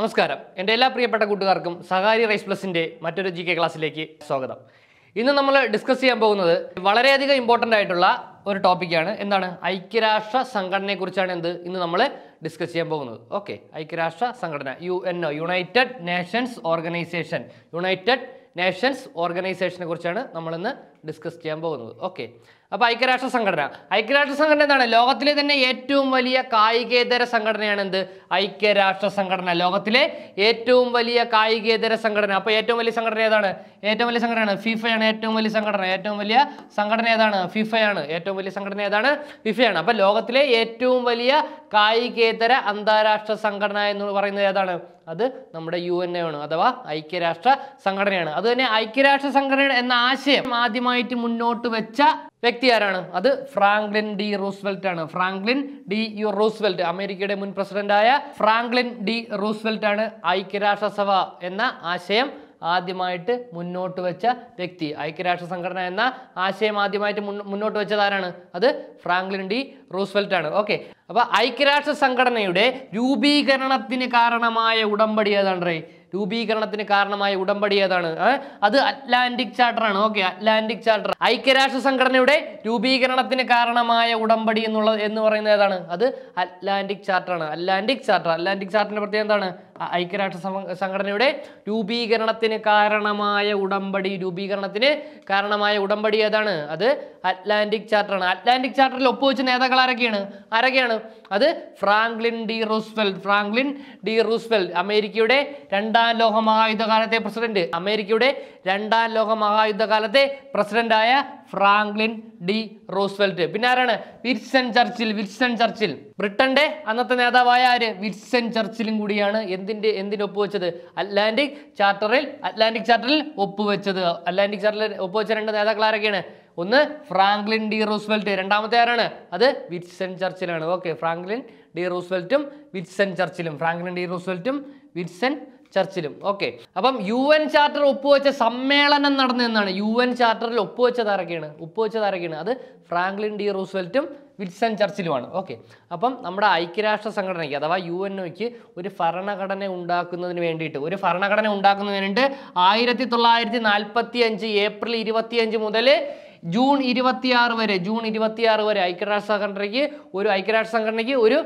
നമസ്കാരം എൻ്റെ എല്ലാ പ്രിയപ്പെട്ട കൂട്ടുകാർക്കും സഹാരി റൈസ് പ്ലസിൻ്റെ മറ്റൊരു ജി കെ ക്ലാസ്സിലേക്ക് സ്വാഗതം ഇന്ന് നമ്മൾ ഡിസ്കസ് ചെയ്യാൻ പോകുന്നത് വളരെയധികം ഇമ്പോർട്ടൻ്റ് ആയിട്ടുള്ള ഒരു ടോപ്പിക്കാണ് എന്താണ് ഐക്യരാഷ്ട്ര സംഘടനയെക്കുറിച്ചാണ് എന്ത് ഇന്ന് നമ്മൾ ഡിസ്കസ് ചെയ്യാൻ പോകുന്നത് ഓക്കെ ഐക്യരാഷ്ട്ര സംഘടന U N O United Nations Organization United Nations ഓർഗനൈസേഷനെ കുറിച്ചാണ് നമ്മളിന്ന് ഡിസ്കസ് ചെയ്യാൻ പോകുന്നത് ഓക്കെ അപ്പോൾ ഐക്യരാഷ്ട്ര സംഘടന ഐക്യരാഷ്ട്ര സംഘടന എന്താണ് ലോകത്തിലെ തന്നെ ഏറ്റവും വലിയ കായികേതര സംഘടനയാണ് എന്ത് ഐക്യരാഷ്ട്ര സംഘടന ലോകത്തിലെ ഏറ്റവും വലിയ കായികേതര സംഘടന അപ്പോൾ ഏറ്റവും വലിയ സംഘടന ഏതാണ് ഏറ്റവും വലിയ സംഘടനയാണ് ഫിഫയാണ് ഏറ്റവും വലിയ സംഘടന ഏറ്റവും വലിയ സംഘടന ഏതാണ് ഫിഫയാണ് ഏറ്റവും വലിയ സംഘടന ഏതാണ് ഫിഫയാണ് അപ്പോൾ ലോകത്തിലെ ഏറ്റവും വലിയ കായികേതര അന്താരാഷ്ട്ര സംഘടന എന്ന് പറയുന്നത് ഏതാണ് അത് നമ്മുടെ യു എൻ എ ആണ് അഥവാ ഐക്യരാഷ്ട്ര സംഘടനയാണ് അത് തന്നെ ഐക്യരാഷ്ട്ര സംഘടന എന്ന ആശയം ആദ്യമായിട്ട് മുന്നോട്ട് വെച്ച വ്യക്തി ആരാണ് അത് ഫ്രാങ്ക്ലിൻ ഡി റൂസ്വെൽറ്റ് ആണ് ഫ്രാങ്ക്ലിൻ ഡി യു റൂസ്വെൽറ്റ് അമേരിക്കയുടെ മുൻ പ്രസിഡന്റായ ഫ്രാങ്ക്ലിൻ ഡി റൂസ്വെൽറ്റ് ആണ് ഐക്യരാഷ്ട്രസഭ എന്ന ആശയം ആദ്യമായിട്ട് മുന്നോട്ട് വെച്ച വ്യക്തി ഐക്യരാഷ്ട്ര സംഘടന എന്ന ആശയം ആദ്യമായിട്ട് മുൻ- മുന്നോട്ട് വെച്ചത് ആരാണ് അത് ഫ്രാങ്ക്ലിൻ ഡി റൂസ്വെൽറ്റ് ആണ് ഓക്കെ അപ്പൊ ഐക്യരാഷ്ട്ര സംഘടനയുടെ രൂപീകരണത്തിന് കാരണമായ ഉടമ്പടി ഏതാണ് റേ രൂപീകരണത്തിന് കാരണമായ ഉടമ്പടി ഏതാണ് ഏ? അത് അറ്റ്ലാന്റിക് ചാർട്ടർ ആണ് ഓക്കെ അറ്റ്ലാന്റിക് ചാർട്ടർ ഐക്യരാഷ്ട്ര സംഘടനയുടെ രൂപീകരണത്തിന് കാരണമായ ഉടമ്പടി എന്നുള്ള എന്ന് പറയുന്നത് ഏതാണ് അത് അറ്റ്ലാന്റിക് ചാർട്ടർ ആണ് അറ്റ്ലാന്റിക് ചാർട്ടർ അറ്റ്ലാന്റിക് ചാർട്ടറിന്റെ പ്രത്യേകത എന്താണ് അ- ഐക്യരാഷ്ട്ര സമ- സംഘടനയുടെ രൂപീകരണത്തിന് കാരണമായ ഉടമ്പടി രൂപീകരണത്തിന് കാരണമായ ഉടമ്പടി ഏതാണ് അത് അറ്റ്ലാന്റിക് ചാർട്ടർ ആണ് അറ്റ്ലാന്റിക് ചാർട്ടറിൽ ഒപ്പുവെച്ച നേതാക്കൾ ആരൊക്കെയാണ് ആരൊക്കെയാണ് അത് Franklin D Roosevelt Franklin D Roosevelt അമേരിക്കയുടെ രണ്ടാം ലോക മഹായുദ്ധകാലത്തെ പ്രസിഡന്റ് അമേരിക്കയുടെ രണ്ടാം ലോക മഹായുദ്ധകാലത്തെ പ്രസിഡന്റായ ഫ്രാങ്ക്ലിൻ ഡി റൂസ്വെൽറ്റ് പിന്നെ ആരാണ് വിൽസൺ ചർച്ചിൽ വിൽസൺ ചർച്ചിൽ ബ്രിട്ടന്റെ അന്നത്തെ നേതാവായ ആര് വിൽസൺ ചർച്ചിലും കൂടിയാണ് എന്തിന്റെ എന്തിന് ഒപ്പുവെച്ചത് അറ്റ്ലാന്റിക് ചാർട്ടറിൽ അറ്റ്ലാന്റിക് ചാർട്ടറിൽ ഒപ്പുവെച്ചത് അറ്റ്ലാന്റിക് ചാർട്ടറിൽ ഒപ്പുവെച്ച രണ്ട് നേതാക്കൾ ആരൊക്കെയാണ് ഒന്ന് ഫ്രാങ്ക്ലിൻ ഡി റൂസ്വെൽറ്റ് രണ്ടാമത്തെ ആരാണ് അത് വിൽസൺ ചർച്ചിലാണ് ഓക്കെ ഫ്രാങ്ക്ലിൻ ഡി റൂസ്വെൽറ്റും വിൽസൺ ചർച്ചിലും ഫ്രാങ്ക്ലിൻ ഡി റൂസ്വെൽറ്റും വിൽസൺ ചർച്ചിലും ഓക്കെ അപ്പം യു എൻ ചാർട്ടർ ഒപ്പുവെച്ച സമ്മേളനം നടന്നതെന്നാണ് യു എൻ ചാർട്ടറിൽ ഒപ്പുവെച്ചത് ആരൊക്കെയാണ് ഒപ്പുവെച്ചത് ആരൊക്കെയാണ് അത് ഫ്രാങ്ക്ലിൻ ഡി റൂസ്വെൽറ്റും വിൽസൺ ചർച്ചിലുമാണ് ഓക്കെ അപ്പം നമ്മുടെ ഐക്യരാഷ്ട്ര സംഘടനയ്ക്ക് അഥവാ യു എൻ ഒക്ക് ഒരു ഭരണഘടന ഉണ്ടാക്കുന്നതിന് വേണ്ടിയിട്ട് ഒരു ഭരണഘടന ഉണ്ടാക്കുന്നതിന് വേണ്ടിയിട്ട് ആയിരത്തി തൊള്ളായിരത്തി നാൽപ്പത്തി അഞ്ച് ഏപ്രിൽ ഇരുപത്തിയഞ്ച് മുതൽ ജൂൺ ഇരുപത്തിയാറ് വരെ ജൂൺ ഇരുപത്തിയാറ് വരെ ഐക്യരാഷ്ട്ര സംഘടനയ്ക്ക് ഒരു ഐക്യരാഷ്ട്ര സംഘടനയ്ക്ക് ഒരു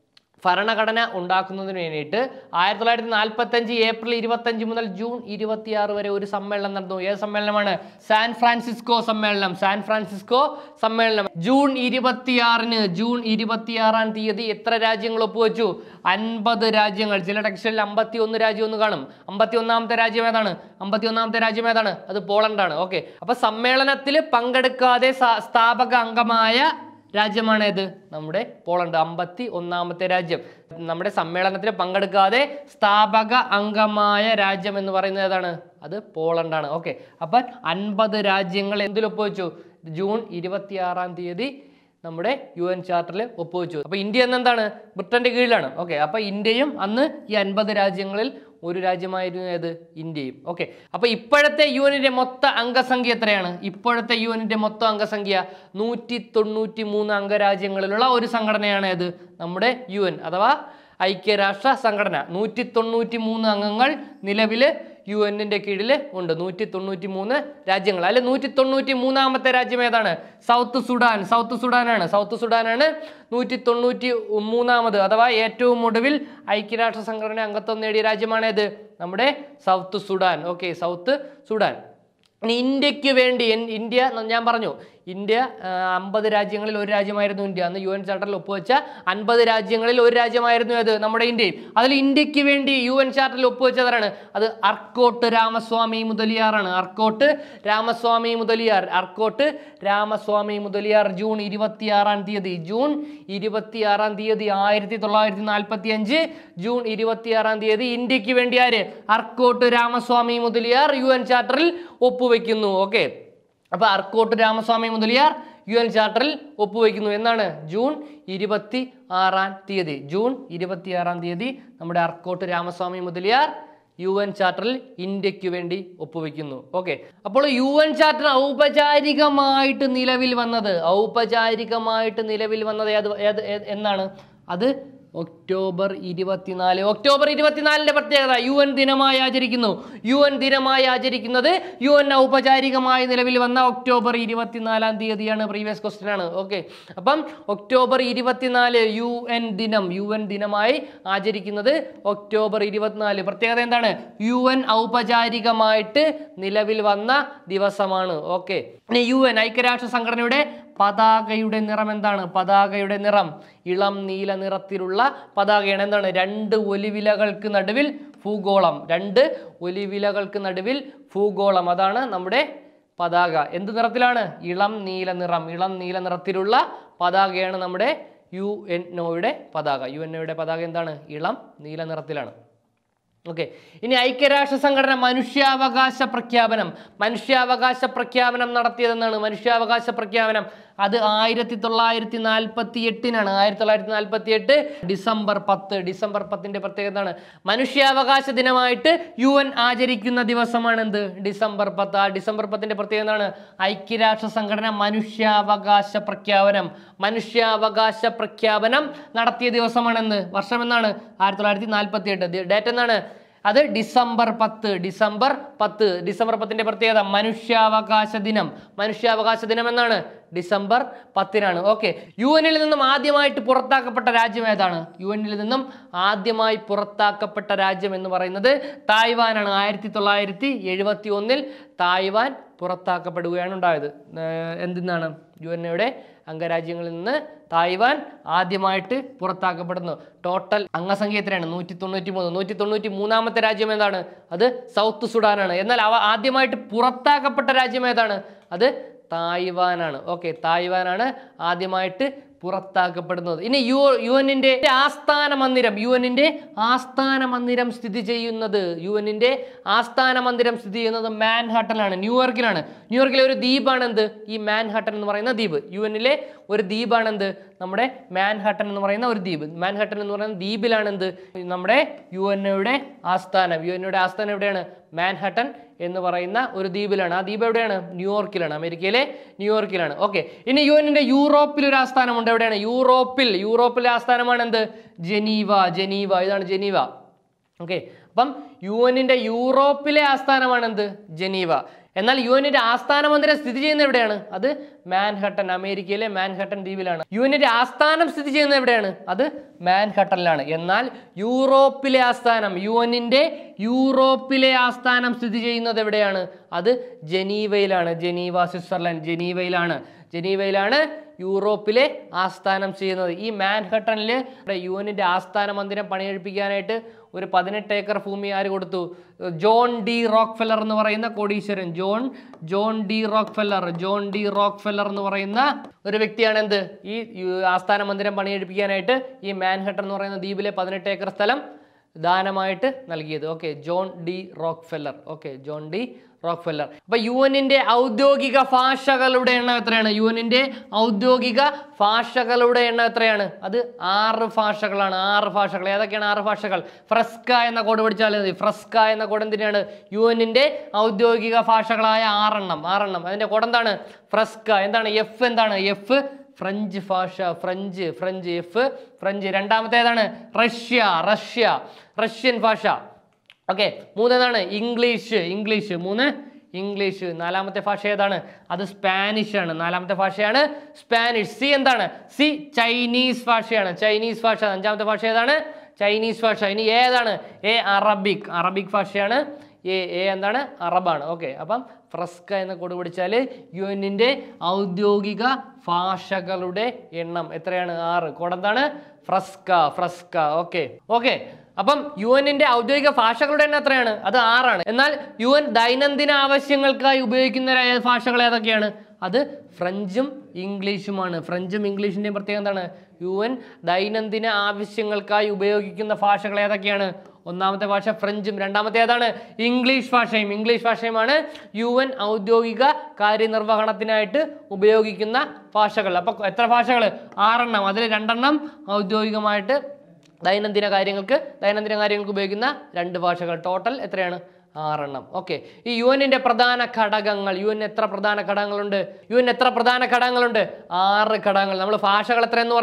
ഭരണഘടന ഉണ്ടാക്കുന്നതിന് വേണ്ടിയിട്ട് ആയിരത്തി തൊള്ളായിരത്തി നാൽപ്പത്തഞ്ച് ഏപ്രിൽ ഇരുപത്തഞ്ച് മുതൽ ജൂൺ ഇരുപത്തിയാറ് വരെ ഒരു സമ്മേളനം നടന്നു ഏത് സമ്മേളനമാണ് സാൻ ഫ്രാൻസിസ്കോ സമ്മേളനം സാൻ ഫ്രാൻസിസ്കോ സമ്മേളനം ജൂൺ ഇരുപത്തിയാറിന് ജൂൺ ഇരുപത്തിയാറാം തീയതി എത്ര രാജ്യങ്ങൾ ഒപ്പുവെച്ചു അൻപത് രാജ്യങ്ങൾ ചില ടെക്സ്റ്റിൽ അമ്പത്തി ഒന്ന് രാജ്യം ഒന്ന് കാണും അമ്പത്തി ഒന്നാമത്തെ രാജ്യം ഏതാണ് അമ്പത്തി ഒന്നാമത്തെ രാജ്യം ഏതാണ് അത് പോളണ്ടാണ് ഓക്കെ അപ്പൊ സമ്മേളനത്തിൽ പങ്കെടുക്കാതെ സ- സ്ഥാപക അംഗമായ രാജ്യമാണ് ഏത് നമ്മുടെ പോളണ്ട് അമ്പത്തി ഒന്നാമത്തെ രാജ്യം നമ്മുടെ സമ്മേളനത്തിൽ പങ്കെടുക്കാതെ സ്ഥാപക അംഗമായ രാജ്യം എന്ന് പറയുന്നത് ഏതാണ് അത് പോളണ്ടാണ് ഓക്കെ അപ്പം അൻപത് രാജ്യങ്ങൾ എന്തിൽ ഒപ്പുവെച്ചു ജൂൺ ഇരുപത്തിയാറാം തീയതി നമ്മുടെ യു എൻ ചാർട്ടറിൽ ഒപ്പുവെച്ചു അപ്പോൾ ഇന്ത്യ എന്ന് എന്താണ് ബ്രിട്ടന്റെ കീഴിലാണ് ഓക്കെ അപ്പോൾ ഇന്ത്യയും അന്ന് ഈ അൻപത് രാജ്യങ്ങളിൽ ഒരു രാജ്യമായിരുന്നു ഏത് ഇന്ത്യയും ഓക്കെ അപ്പോൾ ഇപ്പോഴത്തെ യു എനിന്റെ മൊത്ത അംഗസംഖ്യ എത്രയാണ് ഇപ്പോഴത്തെ യു എനിന്റെ മൊത്തം അംഗസംഖ്യ നൂറ്റി തൊണ്ണൂറ്റി മൂന്ന് അംഗരാജ്യങ്ങളിലുള്ള ഒരു സംഘടനയാണ് ഏത് നമ്മുടെ യു എൻ അഥവാ ഐക്യരാഷ്ട്ര സംഘടന നൂറ്റി തൊണ്ണൂറ്റി മൂന്ന് അംഗങ്ങൾ നിലവിൽ യു എന്നിന്റെ കീഴിൽ ഉണ്ട് നൂറ്റി തൊണ്ണൂറ്റി മൂന്ന് രാജ്യങ്ങൾ അല്ലെ നൂറ്റി തൊണ്ണൂറ്റി മൂന്നാമത്തെ രാജ്യം ഏതാണ് സൗത്ത് സുഡാൻ സൗത്ത് സുഡാനാണ് സൗത്ത് സുഡാനാണ് നൂറ്റി തൊണ്ണൂറ്റി മൂന്നാമത് അഥവാ ഏറ്റവും ഒടുവിൽ ഐക്യരാഷ്ട്ര സംഘടന അംഗത്വം നേടിയ രാജ്യമാണേത് നമ്മുടെ South Sudan okay South Sudan ഇനി ഇന്ത്യക്ക് വേണ്ടി എൻ- ഇന്ത്യ ന- ഞാൻ പറഞ്ഞു ഇന്ത്യ അമ്പത് രാജ്യങ്ങളിൽ ഒരു രാജ്യമായിരുന്നു ഇന്ത്യ അന്ന് യു എൻ ചാർട്ടറിൽ ഒപ്പുവെച്ച അൻപത് രാജ്യങ്ങളിൽ ഒരു രാജ്യമായിരുന്നു അത് നമ്മുടെ ഇന്ത്യയും അതിൽ ഇന്ത്യക്ക് വേണ്ടി യു എൻ ചാർട്ടറിൽ ഒപ്പുവെച്ചതാണ് അത് അർക്കോട്ട് രാമസ്വാമി മുതലിയാറാണ് അർക്കോട്ട് രാമസ്വാമി മുതലിയാർ അർക്കോട്ട് രാമസ്വാമി മുതലിയാർ ജൂൺ ഇരുപത്തിയാറാം തീയതി ജൂൺ ഇരുപത്തിയാറാം തീയതി ആയിരത്തി തൊള്ളായിരത്തി നാൽപ്പത്തി അഞ്ച് ജൂൺ ഇരുപത്തിയാറാം തീയതി ഇന്ത്യക്ക് വേണ്ടി ആര് അർക്കോട്ട് രാമസ്വാമി മുതലിയാർ യു എൻ ചാർട്ടറിൽ ഒപ്പുവെക്കുന്നു ഓക്കെ അപ്പൊ അർക്കോട്ട് രാമസ്വാമി മുതലിയാർ യു എൻ ചാർട്ടറിൽ ഒപ്പുവെക്കുന്നു എന്നാണ് ജൂൺ ഇരുപത്തി ആറാം തീയതി ജൂൺ ഇരുപത്തി ആറാം തീയതി നമ്മുടെ അർക്കോട്ട് രാമസ്വാമി മുതലിയാർ യു എൻ ചാർട്ടറിൽ ഇന്ത്യക്ക് വേണ്ടി ഒപ്പുവെക്കുന്നു ഓക്കെ അപ്പോൾ യു എൻ ചാർട്ടർ ഔപചാരികമായിട്ട് നിലവിൽ വന്നത് ഔപചാരികമായിട്ട് നിലവിൽ വന്നത് ഏത് ഏത് ഏത് എന്നാണ് അത് ഒക്ടോബർ ഇരുപത്തിനാല് ഒക്ടോബർ ഇരുപത്തിനാലിന്റെ പ്രത്യേകത യു എൻ ദിനമായി ആചരിക്കുന്നു യു എൻ ദിനമായി ആചരിക്കുന്നത് യു എൻ ഔപചാരികമായി നിലവിൽ വന്ന ഒക്ടോബർ ഇരുപത്തിനാലാം തീയതിയാണ് പ്രീവിയസ് ക്വസ്റ്റ്യൻ ആണ് ഓക്കെ അപ്പം ഒക്ടോബർ ഇരുപത്തിനാല് യു എൻ ദിനം യു എൻ ദിനമായി ആചരിക്കുന്നത് ഒക്ടോബർ ഇരുപത്തിനാല് പ്രത്യേകത എന്താണ് യു എൻ ഔപചാരികമായിട്ട് നിലവിൽ വന്ന ദിവസമാണ് ഓക്കെ ഇനി യു എൻ ഐക്യരാഷ്ട്ര സംഘടനയുടെ പതാകയുടെ നിറം എന്താണ് പതാകയുടെ നിറം ഇളം നീല നിറത്തിലുള്ള പതാകയാണ് എന്താണ് രണ്ട് ഒലിവിലകൾക്ക് നടുവിൽ ഭൂഗോളം രണ്ട് ഒലിവിലകൾക്ക് നടുവിൽ ഭൂഗോളം അതാണ് നമ്മുടെ പതാക എന്ത് നിറത്തിലാണ് ഇളം നീല നിറം ഇളം നീല നിറത്തിലുള്ള പതാകയാണ് നമ്മുടെ യു എൻ ഒയുടെ പതാക യു എൻ ഒയുടെ പതാക എന്താണ് ഇളം നീല നിറത്തിലാണ് ഓക്കെ ഇനി ഐക്യരാഷ്ട്ര സംഘടന മനുഷ്യാവകാശ പ്രഖ്യാപനം മനുഷ്യാവകാശ പ്രഖ്യാപനം നടത്തിയതെന്നാണ് മനുഷ്യാവകാശ പ്രഖ്യാപനം അത് ആയിരത്തി തൊള്ളായിരത്തി നാൽപ്പത്തി എട്ടിനാണ് ആയിരത്തി തൊള്ളായിരത്തി നാൽപ്പത്തി എട്ട് ഡിസംബർ പത്ത് ഡിസംബർ പത്തിന്റെ പ്രത്യേകത എന്താണ് മനുഷ്യാവകാശ ദിനമായിട്ട് യു എൻ ആചരിക്കുന്ന ദിവസമാണ് എന്ത് ഡിസംബർ പത്ത് ആ ഡിസംബർ പത്തിന്റെ പ്രത്യേകത എന്താണ് ഐക്യരാഷ്ട്ര സംഘടന മനുഷ്യാവകാശ പ്രഖ്യാപനം മനുഷ്യാവകാശ പ്രഖ്യാപനം നടത്തിയ ദിവസമാണെന്ന് വർഷം എന്നാണ് ആയിരത്തി തൊള്ളായിരത്തി നാൽപ്പത്തി എട്ട് ഡേറ്റ് എന്നാണ് അത് ഡിസംബർ പത്ത് ഡിസംബർ പത്ത് ഡിസംബർ പത്തിന്റെ പ്രത്യേകത മനുഷ്യാവകാശ ദിനം മനുഷ്യാവകാശ ദിനം എന്നാണ് ഡിസംബർ പത്തിനാണ് ഓക്കെ യു എനിൽ നിന്നും ആദ്യമായിട്ട് പുറത്താക്കപ്പെട്ട രാജ്യം ഏതാണ് യു എനിൽ നിന്നും ആദ്യമായി പുറത്താക്കപ്പെട്ട രാജ്യം എന്ന് പറയുന്നത് തായ്വാനാണ് ആയിരത്തി തൊള്ളായിരത്തി എഴുപത്തി ഒന്നിൽ തായ്വാൻ പുറത്താക്കപ്പെടുകയാണ് ഉണ്ടായത് ഏർ എന്തിനാണ് യു എൻ എയുടെ അംഗരാജ്യങ്ങളിൽ നിന്ന് തായ്വാൻ ആദ്യമായിട്ട് പുറത്താക്കപ്പെടുന്നു ടോട്ടൽ അംഗസംഖ്യ എത്രയാണ് നൂറ്റി തൊണ്ണൂറ്റി മൂന്ന് നൂറ്റി തൊണ്ണൂറ്റി മൂന്നാമത്തെ രാജ്യം ഏതാണ് അത് സൗത്ത് സുഡാനാണ് എന്നാൽ അവ ആദ്യമായിട്ട് പുറത്താക്കപ്പെട്ട രാജ്യം ഏതാണ് അത് തായ്വാനാണ് ഓക്കെ തായ്വാനാണ് ആദ്യമായിട്ട് പുറത്താക്കപ്പെടുന്നത് ഇനി യു യു എന്നിൻ്റെ ആസ്ഥാന മന്ദിരം യു എന്നിൻ്റെ ആസ്ഥാന മന്ദിരം സ്ഥിതി ചെയ്യുന്നത് യു എന്നിൻ്റെ ആസ്ഥാന മന്ദിരം സ്ഥിതി ചെയ്യുന്നത് മാൻഹട്ടനിലാണ് ന്യൂയോർക്കിലാണ് ന്യൂയോർക്കിലെ ഒരു ദ്വീപാണ് എന്ത് ഈ മാൻഹട്ടൻ എന്ന് പറയുന്ന ദ്വീപ് യു എന്നിലെ ഒരു ദ്വീപാണ് എന്ത് നമ്മുടെ മാൻഹട്ടൻ എന്ന് പറയുന്ന ഒരു ദ്വീപ് മാൻഹട്ടൻ എന്ന് പറയുന്ന ദ്വീപിലാണ് എന്ത് നമ്മുടെ യു എൻ ഒയുടെ ആസ്ഥാനം യു എൻ ഒയുടെ ആസ്ഥാനം എവിടെയാണ് മാൻഹട്ടൻ എന്ന് പറയുന്ന ഒരു ദ്വീപിലാണ് ആ ദ്വീപ് എവിടെയാണ് ന്യൂയോർക്കിലാണ് അമേരിക്കയിലെ ന്യൂയോർക്കിലാണ് ഓക്കെ ഇനി യു എന്നിന്റെ യൂറോപ്പിൽ ഒരു ആസ്ഥാനമുണ്ട് എവിടെയാണ് യൂറോപ്പിൽ യൂറോപ്പിലെ ആസ്ഥാനമാണ് എന്ത് ജനീവ ജനീവ ഇതാണ് ജനീവ ഓക്കെ അപ്പം യു എന്നിന്റെ യൂറോപ്പിലെ ആസ്ഥാനമാണ് എന്ത് ജനീവ എന്നാൽ യു എന്നിന്റെ ആസ്ഥാന മന്ദിരം സ്ഥിതി ചെയ്യുന്നത് എവിടെയാണ് അത് മാൻഹട്ടൻ അമേരിക്കയിലെ മാൻഹട്ടൻ ദ്വീപിലാണ് യു എന്നിന്റെ ആസ്ഥാനം സ്ഥിതി ചെയ്യുന്നത് എവിടെയാണ് അത് മാൻഹട്ടനിലാണ് എന്നാൽ യൂറോപ്പിലെ ആസ്ഥാനം യു എന്നിന്റെ യൂറോപ്പിലെ ആസ്ഥാനം സ്ഥിതി ചെയ്യുന്നത് എവിടെയാണ് അത് ജനീവയിലാണ് ജനീവ സ്വിറ്റ്സർലൻഡ് ജനീവയിലാണ് ജനീവയിലാണ് യൂറോപ്പിലെ ആസ്ഥാനം ചെയ്യുന്നത് ഈ മാൻഹട്ടനിൽ യു എന്നിന്റെ ആസ്ഥാന മന്ദിരം പണിയെടുപ്പിക്കാനായിട്ട് ഒരു പതിനെട്ട് ഏക്കർ ഭൂമി ആര് കൊടുത്തു ജോൺ ഡി റോക്ക് ഫെല്ലർ എന്ന് പറയുന്ന കോടീശ്വരൻ John John D Rockefeller John D Rockefeller എന്ന് പറയുന്ന ഒരു വ്യക്തിയാണ് എന്ത് ഈ യു- ആസ്ഥാന മന്ദിരം പണിയെടുപ്പിക്കാനായിട്ട് ഈ മാൻഹട്ടൻ എന്ന് പറയുന്ന ദ്വീപിലെ പതിനെട്ട് ഏക്കർ സ്ഥലം ദാനമായിട്ട് നൽകിയത് okay John D Rockefeller okay John D Rockefeller അപ്പൊ യു എന്നിന്റെ ഔദ്യോഗിക ഭാഷകളുടെ എണ്ണം എത്രയാണ് യു എന്നിന്റെ ഔദ്യോഗിക ഭാഷകളുടെ എണ്ണം എത്രയാണ് അത് ആറ് ഭാഷകളാണ് ആറ് ഭാഷകൾ ഏതൊക്കെയാണ് ആറ് ഭാഷകൾ ഫ്രസ്ക എന്ന കോഡ് പഠിച്ചാൽ മതി ഫ്രസ്ക എന്ന കോഡ് എന്തിനാണ് യു എന്നിന്റെ ഔദ്യോഗിക ഭാഷകളായ ആറെണ്ണം ആറെണ്ണം അതിന്റെ കോഡ് എന്താണ് ഫ്രസ്ക എന്താണ് എഫ് എന്താണ് എഫ് ഫ്രഞ്ച് ഭാഷ ഫ്രഞ്ച് ഫ്രഞ്ച് എഫ് ഫ്രഞ്ച് രണ്ടാമത്തേതാണ് റഷ്യ റഷ്യ റഷ്യൻ ഭാഷ ഓക്കെ മൂന്നേതാണ് ഇംഗ്ലീഷ് ഇംഗ്ലീഷ് മൂന്ന് ഇംഗ്ലീഷ് നാലാമത്തെ ഭാഷ ഏതാണ് അത് സ്പാനിഷ് ആണ് നാലാമത്തെ ഭാഷയാണ് സ്പാനിഷ് സി എന്താണ് സി ചൈനീസ് ഭാഷയാണ് ചൈനീസ് ഭാഷ അഞ്ചാമത്തെ ഭാഷ ഏതാണ് ചൈനീസ് ഭാഷ ഇനി ഏതാണ് എ അറബിക് അറബിക് ഭാഷയാണ് എ എ എന്താണ് അറബാണ് ഓക്കെ അപ്പം ഫ്രസ്ക എന്ന കോഡ് പഠിച്ചാൽ യു എന്നിൻ്റെ ഔദ്യോഗിക ഭാഷകളുടെ എണ്ണം എത്രയാണ് ആറ് കോഡ് എന്താണ് ഫ്രസ്ക ഫ്രസ്ക ഓക്കെ ഓക്കെ അപ്പം യു എന്നിന്റെ ഔദ്യോഗിക ഭാഷകളുടെ എണ്ണം എത്രയാണ് അത് ആറാണ് എന്നാൽ യു എൻ ദൈനംദിന ആവശ്യങ്ങൾക്കായി ഉപയോഗിക്കുന്ന ര- ഭാഷകൾ ഏതൊക്കെയാണ് അത് ഫ്രഞ്ചും ഇംഗ്ലീഷുമാണ് ഫ്രഞ്ചും ഇംഗ്ലീഷിന്റെയും പ്രത്യേകത എന്താണ് യു എൻ ദൈനംദിന ആവശ്യങ്ങൾക്കായി ഉപയോഗിക്കുന്ന ഭാഷകൾ ഏതൊക്കെയാണ് ഒന്നാമത്തെ ഭാഷ ഫ്രഞ്ചും രണ്ടാമത്തെ ഏതാണ് ഇംഗ്ലീഷ് ഭാഷയും ഇംഗ്ലീഷ് ഭാഷയുമാണ് യു എൻ ഔദ്യോഗിക കാര്യനിർവഹണത്തിനായിട്ട് ഉപയോഗിക്കുന്ന ഭാഷകൾ അപ്പൊ എത്ര ഭാഷകൾ ആറെണ്ണം അതിൽ രണ്ടെണ്ണം ഔദ്യോഗികമായിട്ട് ദൈനംദിന കാര്യങ്ങൾക്ക് ദൈനംദിന കാര്യങ്ങൾക്ക് ഉപയോഗിക്കുന്ന രണ്ട് ഭാഷകൾ ടോട്ടൽ എത്രയാണ് ആറെണ്ണം ഓക്കെ ഈ യു എന്നിന്റെ പ്രധാന ഘടകങ്ങൾ യു എൻ എത്ര പ്രധാന ഘടകങ്ങളുണ്ട് യു എൻ എത്ര പ്രധാന ഘടകങ്ങളുണ്ട് ആറ് ഘടകങ്ങൾ നമ്മൾ ഭാഷകൾ എത്രയെന്ന് പറഞ്ഞ്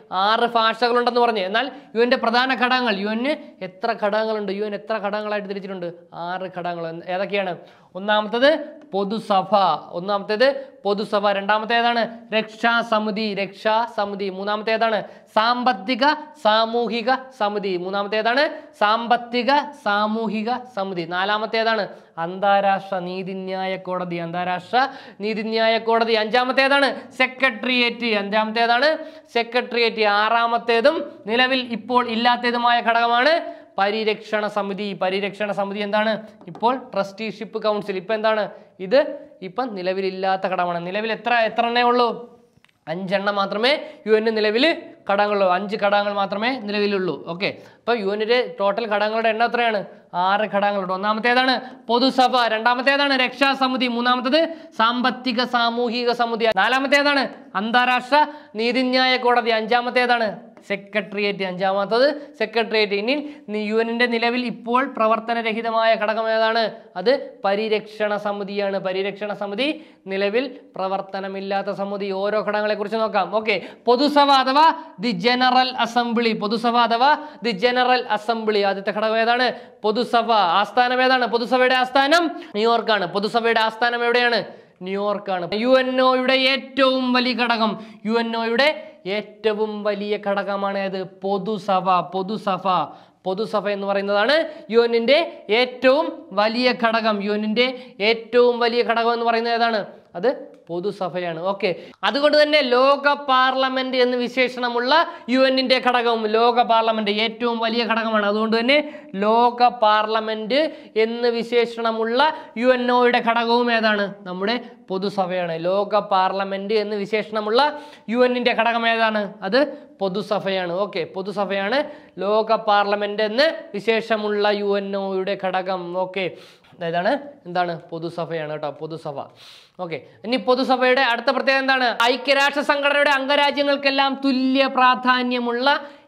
ആറ് ഭാഷകളുണ്ടെന്ന് പറഞ്ഞ് എന്നാൽ യു എൻ്റെ പ്രധാന ഘടകങ്ങൾ യു എന്ന് എത്ര ഘടകങ്ങളുണ്ട് യു എൻ എത്ര ഘടകങ്ങളായിട്ട് തിരിച്ചിട്ടുണ്ട് ആറ് ഘടകങ്ങൾ എന്ത്- ഏതൊക്കെയാണ് ഒന്നാമത്തത് പൊതുസഭ ഒന്നാമത്തേത് പൊതുസഭ രണ്ടാമത്തേതാണ് രക്ഷാസമിതി രക്ഷാസമിതി മൂന്നാമത്തേതാണ് സാമ്പത്തിക സാമൂഹിക സമിതി മൂന്നാമത്തേതാണ് സാമ്പത്തിക സാമൂഹിക സമിതി നാലാമത്തേതാണ് അന്താരാഷ്ട്ര നീതിന്യായ കോടതി അന്താരാഷ്ട്ര നീതിന്യായ കോടതി അഞ്ചാമത്തേതാണ് സെക്രട്ടേറിയറ്റ് അഞ്ചാമത്തേതാണ് സെക്രട്ടേറിയറ്റ് ആറാമത്തേതും നിലവിൽ ഇപ്പോൾ ഇല്ലാത്തതുമായ ഘടകമാണ് പരിരക്ഷണ സമിതി പരിരക്ഷണ സമിതി എന്താണ് ഇപ്പോൾ ട്രസ്റ്റിഷിപ്പ് കൗൺസിൽ ഇപ്പം എന്താണ് ഇത് ഇപ്പം നിലവിലില്ലാത്ത ഘടകമാണ് നിലവിൽ എത്ര എത്ര എണ്ണേ ഉള്ളൂ അഞ്ചെണ്ണം മാത്രമേ യു എന് നിലവിൽ ഘടകങ്ങളുള്ളൂ അഞ്ച് ഘടകങ്ങൾ മാത്രമേ നിലവിലുള്ളൂ ഓക്കെ അപ്പോൾ യു എന്നിൻ്റെ ടോട്ടൽ ഘടകങ്ങളുടെ എണ്ണം എത്രയാണ് ആറ് ഘടകങ്ങളുണ്ട് ഒന്നാമത്തേതാണ് പൊതുസഭ രണ്ടാമത്തേതാണ് രക്ഷാസമിതി മൂന്നാമത്തേത് സാമ്പത്തിക സാമൂഹിക സമിതി നാലാമത്തേതാണ് അന്താരാഷ്ട്ര നീതിന്യായ കോടതി അഞ്ചാമത്തേതാണ് സെക്രട്ടേറിയറ്റ് അഞ്ചാമത്തത് സെക്രട്ടേറിയറ്റ് ഇനി യു എന്നിൻ്റെ നിലവിൽ ഇപ്പോൾ പ്രവർത്തനരഹിതമായ ഘടകം ഏതാണ് അത് പരിരക്ഷണ സമിതിയാണ് പരിരക്ഷണ സമിതി നിലവിൽ പ്രവർത്തനമില്ലാത്ത സമിതി ഓരോ ഘടകങ്ങളെ കുറിച്ച് നോക്കാം ഓക്കെ പൊതുസഭ അഥവാ ദി ജനറൽ അസംബ്ലി പൊതുസഭ അഥവാ ദി ജനറൽ അസംബ്ലി ആദ്യത്തെ ഘടകം ഏതാണ് പൊതുസഭ ആസ്ഥാനം ഏതാണ് പൊതുസഭയുടെ ആസ്ഥാനം ന്യൂയോർക്കാണ് പൊതുസഭയുടെ ആസ്ഥാനം എവിടെയാണ് ന്യൂയോർക്കാണ് യു എൻ ഒയുടെ ഏറ്റവും വലിയ ഘടകം യു എൻ ഒയുടെ ഏറ്റവും വലിയ ഘടകമാണ് ഏത് പൊതുസഭ പൊതുസഭ പൊതുസഭ എന്ന് പറയുന്നതാണ് യു എന്നിൻ്റെ ഏറ്റവും വലിയ ഘടകം യു എന്നിൻ്റെ ഏറ്റവും വലിയ ഘടകം എന്ന് പറയുന്നത് ഏതാണ് അത് പൊതുസഭയാണ് ഓക്കെ അതുകൊണ്ട് തന്നെ ലോക പാർലമെന്റ് എന്ന് വിശേഷണമുള്ള യു എന്നിൻ്റെ ഘടകവും ലോക പാർലമെന്റ് ഏറ്റവും വലിയ ഘടകമാണ് അതുകൊണ്ട് തന്നെ ലോക പാർലമെന്റ് എന്ന് വിശേഷണമുള്ള യു എൻ ഒയുടെ ഘടകവും ഏതാണ് നമ്മുടെ പൊതുസഭയാണ് ലോക പാർലമെന്റ് എന്ന് വിശേഷണമുള്ള യു എന്നിൻ്റെ ഘടകം ഏതാണ് അത് പൊതുസഭയാണ് ഓക്കെ പൊതുസഭയാണ് ലോക പാർലമെന്റ് എന്ന് വിശേഷമുള്ള യു എൻ ഒയുടെ ഘടകം ഓക്കെ ഇതാണ് എന്താണ് പൊതുസഭയാണ് കേട്ടോ പൊതുസഭ ഓക്കെ ഇനി പൊതുസഭയുടെ അടുത്ത പ്രത്യേകത എന്താണ് ഐക്യരാഷ്ട്ര സംഘടനയുടെ അംഗരാജ്യങ്ങൾക്കെല്ലാം തുല്യ പ്രാധാന്യമുള്ള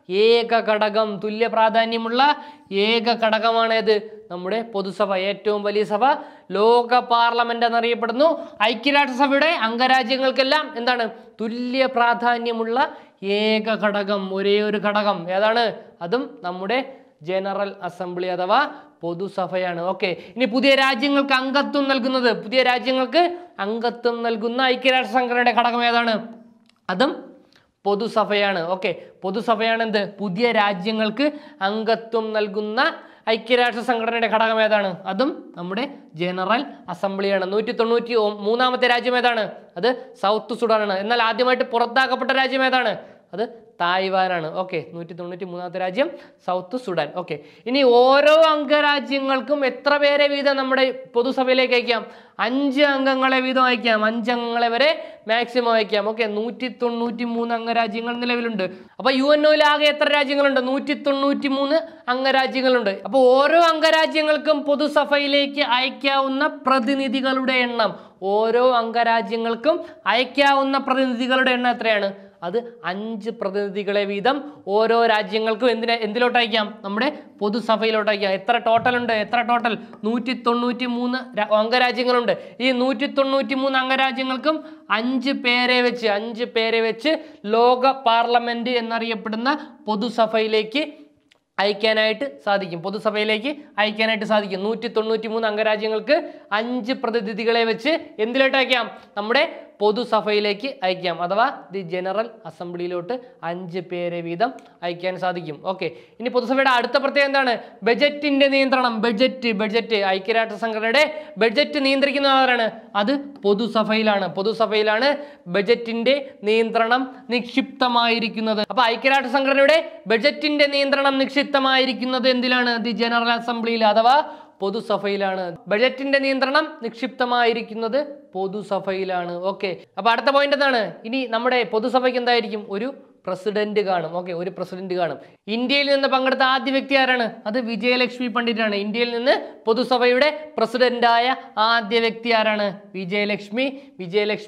ഏക ഘടകം തുല്യ പ്രാധാന്യമുള്ള ഏക ഘടകമാണ് ഏത് നമ്മുടെ പൊതുസഭ ഏറ്റവും വലിയ സഭ ലോക പാർലമെന്റ് എന്നറിയപ്പെടുന്നു ഐക്യരാഷ്ട്രസഭയുടെ അംഗരാജ്യങ്ങൾക്കെല്ലാം എന്താണ് തുല്യ പ്രാധാന്യമുള്ള ഏക ഘടകം ഒരേ ഒരു ഘടകം ഏതാണ് അതും നമ്മുടെ ജനറൽ അസംബ്ലി അഥവാ പൊതുസഭയാണ് ഓക്കെ ഇനി പുതിയ രാജ്യങ്ങൾക്ക് അംഗത്വം നൽകുന്നത് പുതിയ രാജ്യങ്ങൾക്ക് അംഗത്വം നൽകുന്ന ഐക്യരാഷ്ട്ര സംഘടനയുടെ ഘടകം ഏതാണ് അതും പൊതുസഭയാണ് ഓക്കെ പൊതുസഭയാണ് എന്ത് പുതിയ രാജ്യങ്ങൾക്ക് അംഗത്വം നൽകുന്ന ഐക്യരാഷ്ട്ര സംഘടനയുടെ ഘടകം ഏതാണ് അതും നമ്മുടെ ജനറൽ അസംബ്ലിയാണ് നൂറ്റി തൊണ്ണൂറ്റി ഒ- മൂന്നാമത്തെ രാജ്യം ഏതാണ് അത് സൗത്ത് സുഡാനാണ് എന്നാൽ ആദ്യമായിട്ട് പുറത്താക്കപ്പെട്ട രാജ്യം ഏതാണ് അത് തായ്വാനാണ് ഓക്കെ നൂറ്റി തൊണ്ണൂറ്റി മൂന്നാമത്തെ രാജ്യം സൗത്ത് സുഡാൻ ഓക്കെ ഇനി ഓരോ അംഗരാജ്യങ്ങൾക്കും എത്ര പേരെ വീതം നമ്മുടെ പൊതുസഭയിലേക്ക് അയക്കാം അഞ്ച് അംഗങ്ങളെ വീതം അയക്കാം അഞ്ച് അംഗങ്ങളെ വരെ മാക്സിമം അയക്കാം ഓക്കെ നൂറ്റി തൊണ്ണൂറ്റി മൂന്ന് അംഗരാജ്യങ്ങൾ നിലവിലുണ്ട് അപ്പൊ യു എൻ ഒയിൽ ആകെ എത്ര രാജ്യങ്ങളുണ്ട് നൂറ്റി തൊണ്ണൂറ്റി മൂന്ന് അംഗരാജ്യങ്ങളുണ്ട് അപ്പോൾ ഓരോ അംഗരാജ്യങ്ങൾക്കും പൊതുസഭയിലേക്ക് അയക്കാവുന്ന പ്രതിനിധികളുടെ എണ്ണം ഓരോ അംഗരാജ്യങ്ങൾക്കും അയക്കാവുന്ന പ്രതിനിധികളുടെ എണ്ണം എത്രയാണ് അത് അഞ്ച് പ്രതിനിധികളെ വീതം ഓരോ രാജ്യങ്ങൾക്കും എന്തിനെ എന്തിലോട്ട് അയക്കാം നമ്മുടെ പൊതുസഭയിലോട്ട് അയക്കാം എത്ര ടോട്ടൽ ഉണ്ട് എത്ര ടോട്ടൽ നൂറ്റി തൊണ്ണൂറ്റി മൂന്ന് രാ- അംഗരാജ്യങ്ങളുണ്ട് ഈ നൂറ്റി തൊണ്ണൂറ്റി മൂന്ന് അംഗരാജ്യങ്ങൾക്കും അഞ്ച് പേരെ വെച്ച് അഞ്ച് പേരെ വെച്ച് ലോക പാർലമെന്റ് എന്നറിയപ്പെടുന്ന പൊതുസഭയിലേക്ക് അയക്കാനായിട്ട് സാധിക്കും പൊതുസഭയിലേക്ക് അയക്കാനായിട്ട് സാധിക്കും നൂറ്റി തൊണ്ണൂറ്റി മൂന്ന് അംഗരാജ്യങ്ങൾക്ക് അഞ്ച് പ്രതിനിധികളെ വെച്ച് എന്തിലോട്ട് അയക്കാം നമ്മുടെ പൊതുസഭയിലേക്ക് അയക്കാം അഥവാ ദി ജനറൽ അസംബ്ലിയിലോട്ട് അഞ്ച് പേരെ വീതം അയക്കാൻ സാധിക്കും ഓക്കെ ഇനി പൊതുസഭയുടെ അടുത്ത പ്രത്യേകത എന്താണ് ബജറ്റിന്റെ നിയന്ത്രണം ബഡ്ജറ്റ് ബഡ്ജറ്റ് ഐക്യരാഷ്ട്ര സംഘടനയുടെ ബഡ്ജറ്റ് നിയന്ത്രിക്കുന്ന ആരാണ് അത് പൊതുസഭയിലാണ് പൊതുസഭയിലാണ് ബജറ്റിന്റെ നിയന്ത്രണം നിക്ഷിപ്തമായിരിക്കുന്നത് അപ്പൊ ഐക്യരാഷ്ട്ര സംഘടനയുടെ ബജറ്റിന്റെ നിയന്ത്രണം നിക്ഷിപ്തമായിരിക്കുന്നത് എന്തിലാണ് ദി ജനറൽ അസംബ്ലിയിൽ അഥവാ പൊതുസഭയിലാണ് ബജറ്റിന്റെ നിയന്ത്രണം നിക്ഷിപ്തമായിരിക്കുന്നത് പൊതുസഭയിലാണ് ഓക്കെ അപ്പൊ അടുത്ത പോയിന്റ് എന്താണ് ഇനി നമ്മുടെ പൊതുസഭയ്ക്ക് എന്തായിരിക്കും ഒരു പ്രസിഡന്റ് കാണും ഓക്കെ ഒരു പ്രസിഡന്റ് കാണും ഇന്ത്യയിൽ നിന്ന് പങ്കെടുത്ത ആദ്യ വ്യക്തി ആരാണ് അത് വിജയലക്ഷ്മി പണ്ഡിറ്റാണ് ഇന്ത്യയിൽ നിന്ന് പൊതുസഭയുടെ പ്രസിഡന്റായ ആദ്യ വ്യക്തി ആരാണ് വിജയലക്ഷ്മി വിജയലക്ഷ്മി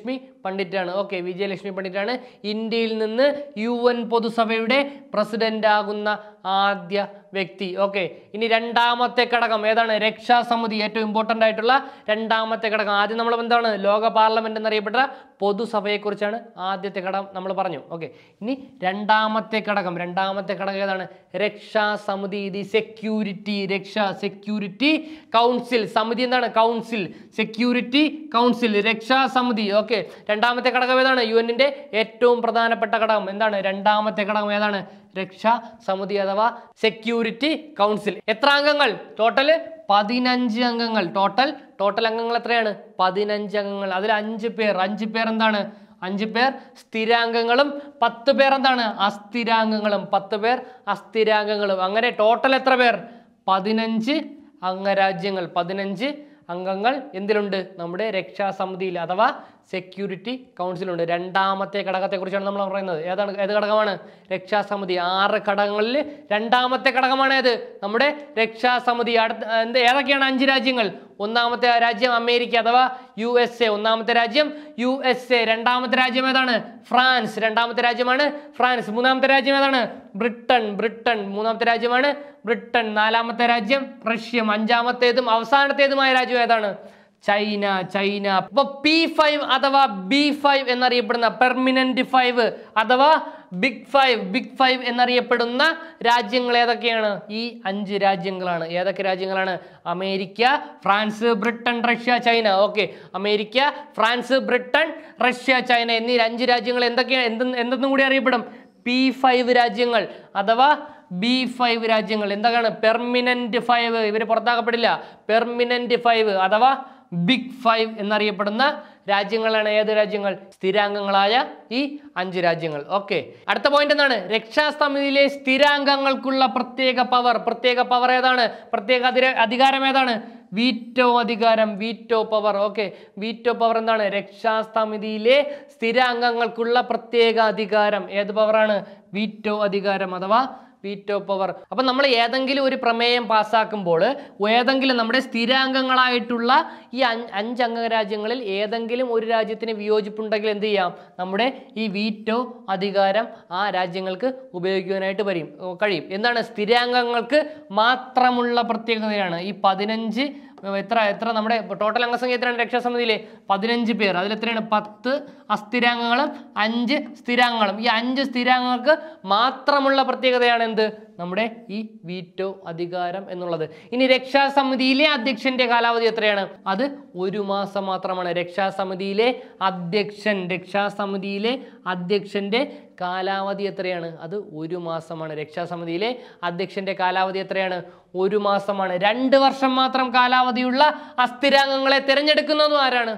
പണ്ഡിറ്റാണ് ഓക്കെ വിജയലക്ഷ്മി പണ്ഡിറ്റാണ് ഇന്ത്യയിൽ നിന്ന് യു എൻ പൊതുസഭയുടെ പ്രസിഡന്റ് ആകുന്ന ആദ്യ വ്യക്തി ഓക്കെ ഇനി രണ്ടാമത്തെ ഘടകം ഏതാണ് രക്ഷാസമിതി ഏറ്റവും ഇമ്പോർട്ടൻ്റ് ആയിട്ടുള്ള രണ്ടാമത്തെ ഘടകം ആദ്യം നമ്മൾ എന്താണ് ലോക പാർലമെന്റ് എന്നറിയപ്പെട്ട പൊതുസഭയെക്കുറിച്ചാണ് ആദ്യത്തെ ഘടകം നമ്മൾ പറഞ്ഞു ഓക്കെ ഇനി രണ്ടാമത്തെ ഘടകം രണ്ടാമത്തെ ഘടകം ഏതാണ് രക്ഷാസമിതി ദി സെക്യൂരിറ്റി രക്ഷാ സെക്യൂരിറ്റി കൗൺസിൽ സമിതി എന്താണ് കൗൺസിൽ സെക്യൂരിറ്റി കൗൺസിൽ രക്ഷാസമിതി ഓക്കെ രണ്ടാമത്തെ ഘടകം ഏതാണ് യു എന്നിന്റെ ഏറ്റവും പ്രധാനപ്പെട്ട ഘടകം എന്താണ് രണ്ടാമത്തെ ഘടകം ഏതാണ് രക്ഷാ സമിതി അഥവാ സെക്യൂരിറ്റി കൗൺസിൽ എത്ര അംഗങ്ങൾ ടോട്ടല് പതിനഞ്ച് അംഗങ്ങൾ ടോട്ടൽ ടോട്ടൽ അംഗങ്ങൾ എത്രയാണ് പതിനഞ്ച് അംഗങ്ങൾ അതിൽ അഞ്ച് പേർ അഞ്ച് പേർ എന്താണ് അഞ്ച് പേർ സ്ഥിരാംഗങ്ങളും പത്ത് പേർ എന്താണ് അസ്ഥിരാംഗങ്ങളും പത്ത് പേർ അസ്ഥിരാംഗങ്ങളും അങ്ങനെ ടോട്ടൽ എത്ര പേർ പതിനഞ്ച് അംഗരാജ്യങ്ങൾ പതിനഞ്ച് അംഗങ്ങൾ എന്തിലുണ്ട് നമ്മുടെ രക്ഷാസമിതിയിൽ അഥവാ സെക്യൂരിറ്റി കൗൺസിലുണ്ട് രണ്ടാമത്തെ ഘടകത്തെക്കുറിച്ചാണ് നമ്മൾ പറയുന്നത് ഏതാണ് ഏത് ഘടകമാണ് രക്ഷാസമിതി ആറ് ഘടകങ്ങളിൽ രണ്ടാമത്തെ ഘടകമാണ് ഏത് നമ്മുടെ രക്ഷാസമിതി അടുത്ത എന്ത് ഏതൊക്കെയാണ് അഞ്ച് രാജ്യങ്ങൾ ഒന്നാമത്തെ രാജ്യം അമേരിക്ക അഥവാ യു എസ് എ ഒന്നാമത്തെ രാജ്യം യു എസ് എ രണ്ടാമത്തെ രാജ്യം ഏതാണ് ഫ്രാൻസ് രണ്ടാമത്തെ രാജ്യമാണ് ഫ്രാൻസ് മൂന്നാമത്തെ രാജ്യം ഏതാണ് ബ്രിട്ടൻ ബ്രിട്ടൻ മൂന്നാമത്തെ രാജ്യമാണ് ബ്രിട്ടൻ നാലാമത്തെ രാജ്യം റഷ്യം അഞ്ചാമത്തേതും അവസാനത്തേതുമായ രാജ്യം ഏതാണ് ചൈന ചൈന അപ്പൊ പി ഫൈവ് അഥവാ ബി ഫൈവ് എന്നറിയപ്പെടുന്ന പെർമിനന്റ് ഫൈവ് അഥവാ ബിഗ് ഫൈവ് ബിഗ് ഫൈവ് എന്നറിയപ്പെടുന്ന രാജ്യങ്ങൾ ഏതൊക്കെയാണ് ഈ അഞ്ച് രാജ്യങ്ങളാണ് ഏതൊക്കെ രാജ്യങ്ങളാണ് America France Britain Russia China okay America France Britain Russia China എന്നീ അഞ്ച് രാജ്യങ്ങൾ എന്തൊക്കെയാണ് എന്തെന്ന് എന്തെന്നും കൂടി അറിയപ്പെടും പി ഫൈവ് രാജ്യങ്ങൾ അഥവാ ബി ഫൈവ് രാജ്യങ്ങൾ എന്തൊക്കെയാണ് പെർമിനന്റ് ഫൈവ് ഇവർ പുറത്താക്കപ്പെടില്ല പെർമിനന്റ് ഫൈവ് അഥവാ ബിഗ് ഫൈവ് എന്നറിയപ്പെടുന്ന രാജ്യങ്ങളാണ് ഏത് രാജ്യങ്ങൾ സ്ഥിരാംഗങ്ങളായ ഈ അഞ്ച് രാജ്യങ്ങൾ ഓക്കെ അടുത്ത പോയിന്റ് എന്താണ് രക്ഷാസമിതിയിലെ സ്ഥിരാംഗങ്ങൾക്കുള്ള പ്രത്യേക പവർ പ്രത്യേക പവർ ഏതാണ് പ്രത്യേക അധിര- അധികാരം ഏതാണ് വീറ്റോ അധികാരം veto power okay veto power എന്താണ് രക്ഷാസമിതിയിലെ സ്ഥിരാംഗങ്ങൾക്കുള്ള പ്രത്യേക അധികാരം ഏത് പവറാണ് വീറ്റോ അധികാരം അഥവാ വീറ്റോ പവർ അപ്പം നമ്മൾ ഏതെങ്കിലും ഒരു പ്രമേയം പാസ്സാക്കുമ്പോൾ ഏതെങ്കിലും നമ്മുടെ സ്ഥിരാംഗങ്ങളായിട്ടുള്ള ഈ അഞ്ച് അഞ്ച് അംഗരാജ്യങ്ങളിൽ ഏതെങ്കിലും ഒരു രാജ്യത്തിന് വിയോജിപ്പുണ്ടെങ്കിൽ എന്ത് ചെയ്യാം നമ്മുടെ ഈ വീറ്റോ അധികാരം ആ രാജ്യങ്ങൾക്ക് ഉപയോഗിക്കുവാനായിട്ട് വരും ഓ, കഴിയും എന്താണ് സ്ഥിരാംഗങ്ങൾക്ക് മാത്രമുള്ള പ്രത്യേകതയാണ് ഈ പതിനഞ്ച് എത്ര എത്ര നമ്മുടെ ടോട്ടൽ അംഗസംഖ്യ എത്രയാണ് രക്ഷാസമിതിയിലെ പതിനഞ്ച് പേർ അതിൽ എത്രയാണ് പത്ത് അസ്ഥിരാംഗങ്ങളും അഞ്ച് സ്ഥിരാംഗങ്ങളും ഈ അഞ്ച് സ്ഥിരാംഗങ്ങൾക്ക് മാത്രമുള്ള പ്രത്യേകതയാണ് എന്ത് നമ്മുടെ ഈ വീറ്റോ അധികാരം എന്നുള്ളത് ഇനി രക്ഷാസമിതിയിലെ അധ്യക്ഷന്റെ കാലാവധി എത്രയാണ് അത് ഒരു മാസം മാത്രമാണ് രക്ഷാസമിതിയിലെ അധ്യക്ഷൻ രക്ഷാസമിതിയിലെ അധ്യക്ഷന്റെ കാലാവധി എത്രയാണ് അത് ഒരു മാസമാണ് രക്ഷാസമിതിയിലെ അധ്യക്ഷന്റെ കാലാവധി എത്രയാണ് ഒരു മാസമാണ് രണ്ട് വർഷം മാത്രം കാലാവധിയുള്ള അസ്ഥിരാംഗങ്ങളെ തിരഞ്ഞെടുക്കുന്നതും ആരാണ്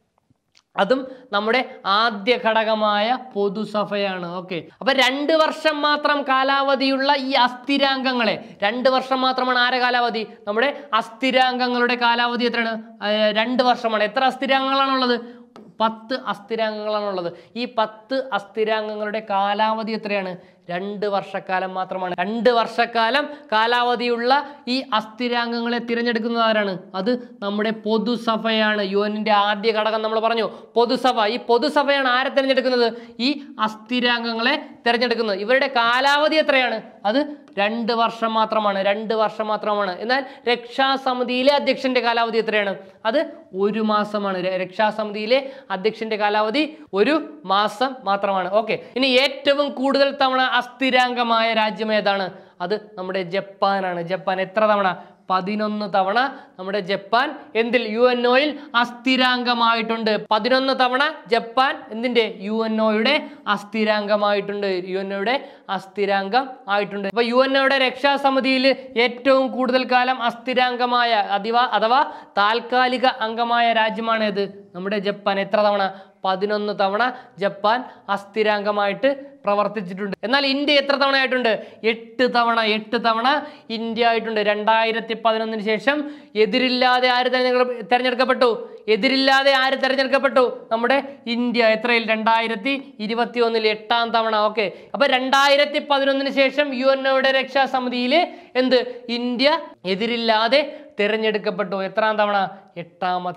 അതും നമ്മുടെ ആദ്യ ഘടകമായ പൊതുസഭയാണ് ഓക്കെ അപ്പൊ രണ്ട് വർഷം മാത്രം കാലാവധിയുള്ള ഈ അസ്ഥിരാംഗങ്ങളെ രണ്ട് വർഷം മാത്രമാണ് ആരെ കാലാവധി നമ്മുടെ അസ്ഥിരാംഗങ്ങളുടെ കാലാവധി എത്രയാണ് ആ, രണ്ട് വർഷമാണ് എത്ര അസ്ഥിരാംഗങ്ങളാണുള്ളത് പത്ത് അസ്ഥിരാംഗങ്ങളാണുള്ളത് ഈ പത്ത് അസ്ഥിരാംഗങ്ങളുടെ കാലാവധി എത്രയാണ് രണ്ട് വർഷക്കാലം മാത്രമാണ് രണ്ട് വർഷക്കാലം കാലാവധിയുള്ള ഈ അസ്ഥിരാംഗങ്ങളെ തിരഞ്ഞെടുക്കുന്നത് ആരാണ് അത് നമ്മുടെ പൊതുസഭയാണ് യു എന്നിന്റെ ആദ്യ ഘടകം നമ്മൾ പറഞ്ഞു പൊതുസഭ ഈ പൊതുസഭയാണ് ആരെ തിരഞ്ഞെടുക്കുന്നത് ഈ അസ്ഥിരാംഗങ്ങളെ തിരഞ്ഞെടുക്കുന്നത് ഇവരുടെ കാലാവധി എത്രയാണ് അത് രണ്ട് വർഷം മാത്രമാണ് രണ്ട് വർഷം മാത്രമാണ് എന്നാൽ രക്ഷാസമിതിയിലെ അധ്യക്ഷന്റെ കാലാവധി എത്രയാണ് അത് ഒരു മാസമാണ് ര- രക്ഷാസമിതിയിലെ അധ്യക്ഷന്റെ കാലാവധി ഒരു മാസം മാത്രമാണ് ഓക്കെ ഇനി ഏറ്റവും കൂടുതൽ തവണ അസ്ഥിരാംഗമായ രാജ്യം ഏതാണ് അത് നമ്മുടെ ജപ്പാനാണ് ജപ്പാൻ എത്ര തവണ പതിനൊന്ന് തവണ നമ്മുടെ ജപ്പാൻ എന്തിൽ യു എൻ ഒയിൽ അസ്ഥിരാംഗമായിട്ടുണ്ട് പതിനൊന്ന് തവണ ജപ്പാൻ എന്തിന്റെ യു എൻ ഒയുടെ അസ്ഥിരാംഗമായിട്ടുണ്ട് യു എൻ ഒയുടെ അസ്ഥിരാംഗം ആയിട്ടുണ്ട് അപ്പൊ യു എൻ ഒയുടെ രക്ഷാസമിതിയിൽ ഏറ്റവും കൂടുതൽ കാലം അസ്ഥിരാംഗമായ അഥവാ അഥവാ താൽക്കാലിക അംഗമായ രാജ്യമാണ് ഏത് നമ്മുടെ ജപ്പാൻ എത്ര തവണ പതിനൊന്ന് തവണ ജപ്പാൻ അസ്ഥിരാംഗമായിട്ട് പ്രവർത്തിച്ചിട്ടുണ്ട് എന്നാൽ ഇന്ത്യ എത്ര തവണ ആയിട്ടുണ്ട് എട്ട് തവണ എട്ട് തവണ ഇന്ത്യ ആയിട്ടുണ്ട് രണ്ടായിരത്തി പതിനൊന്നിന് ശേഷം എതിരില്ലാതെ ആര് തെരഞ്ഞെടുക്ക തെരഞ്ഞെടുക്കപ്പെട്ടു എതിരില്ലാതെ ആര് തെരഞ്ഞെടുക്കപ്പെട്ടു നമ്മുടെ ഇന്ത്യ എത്രയിൽ രണ്ടായിരത്തി ഇരുപത്തി ഒന്നിൽ എട്ടാം തവണ ഓക്കെ അപ്പൊ രണ്ടായിരത്തി പതിനൊന്നിന് ശേഷം യു എൻ ഒയുടെ രക്ഷാസമിതിയിൽ എന്ത് ഇന്ത്യ എതിരില്ലാതെ തിരഞ്ഞെടുക്കപ്പെട്ടു എത്രാം തവണ എട്ടാമത്തെ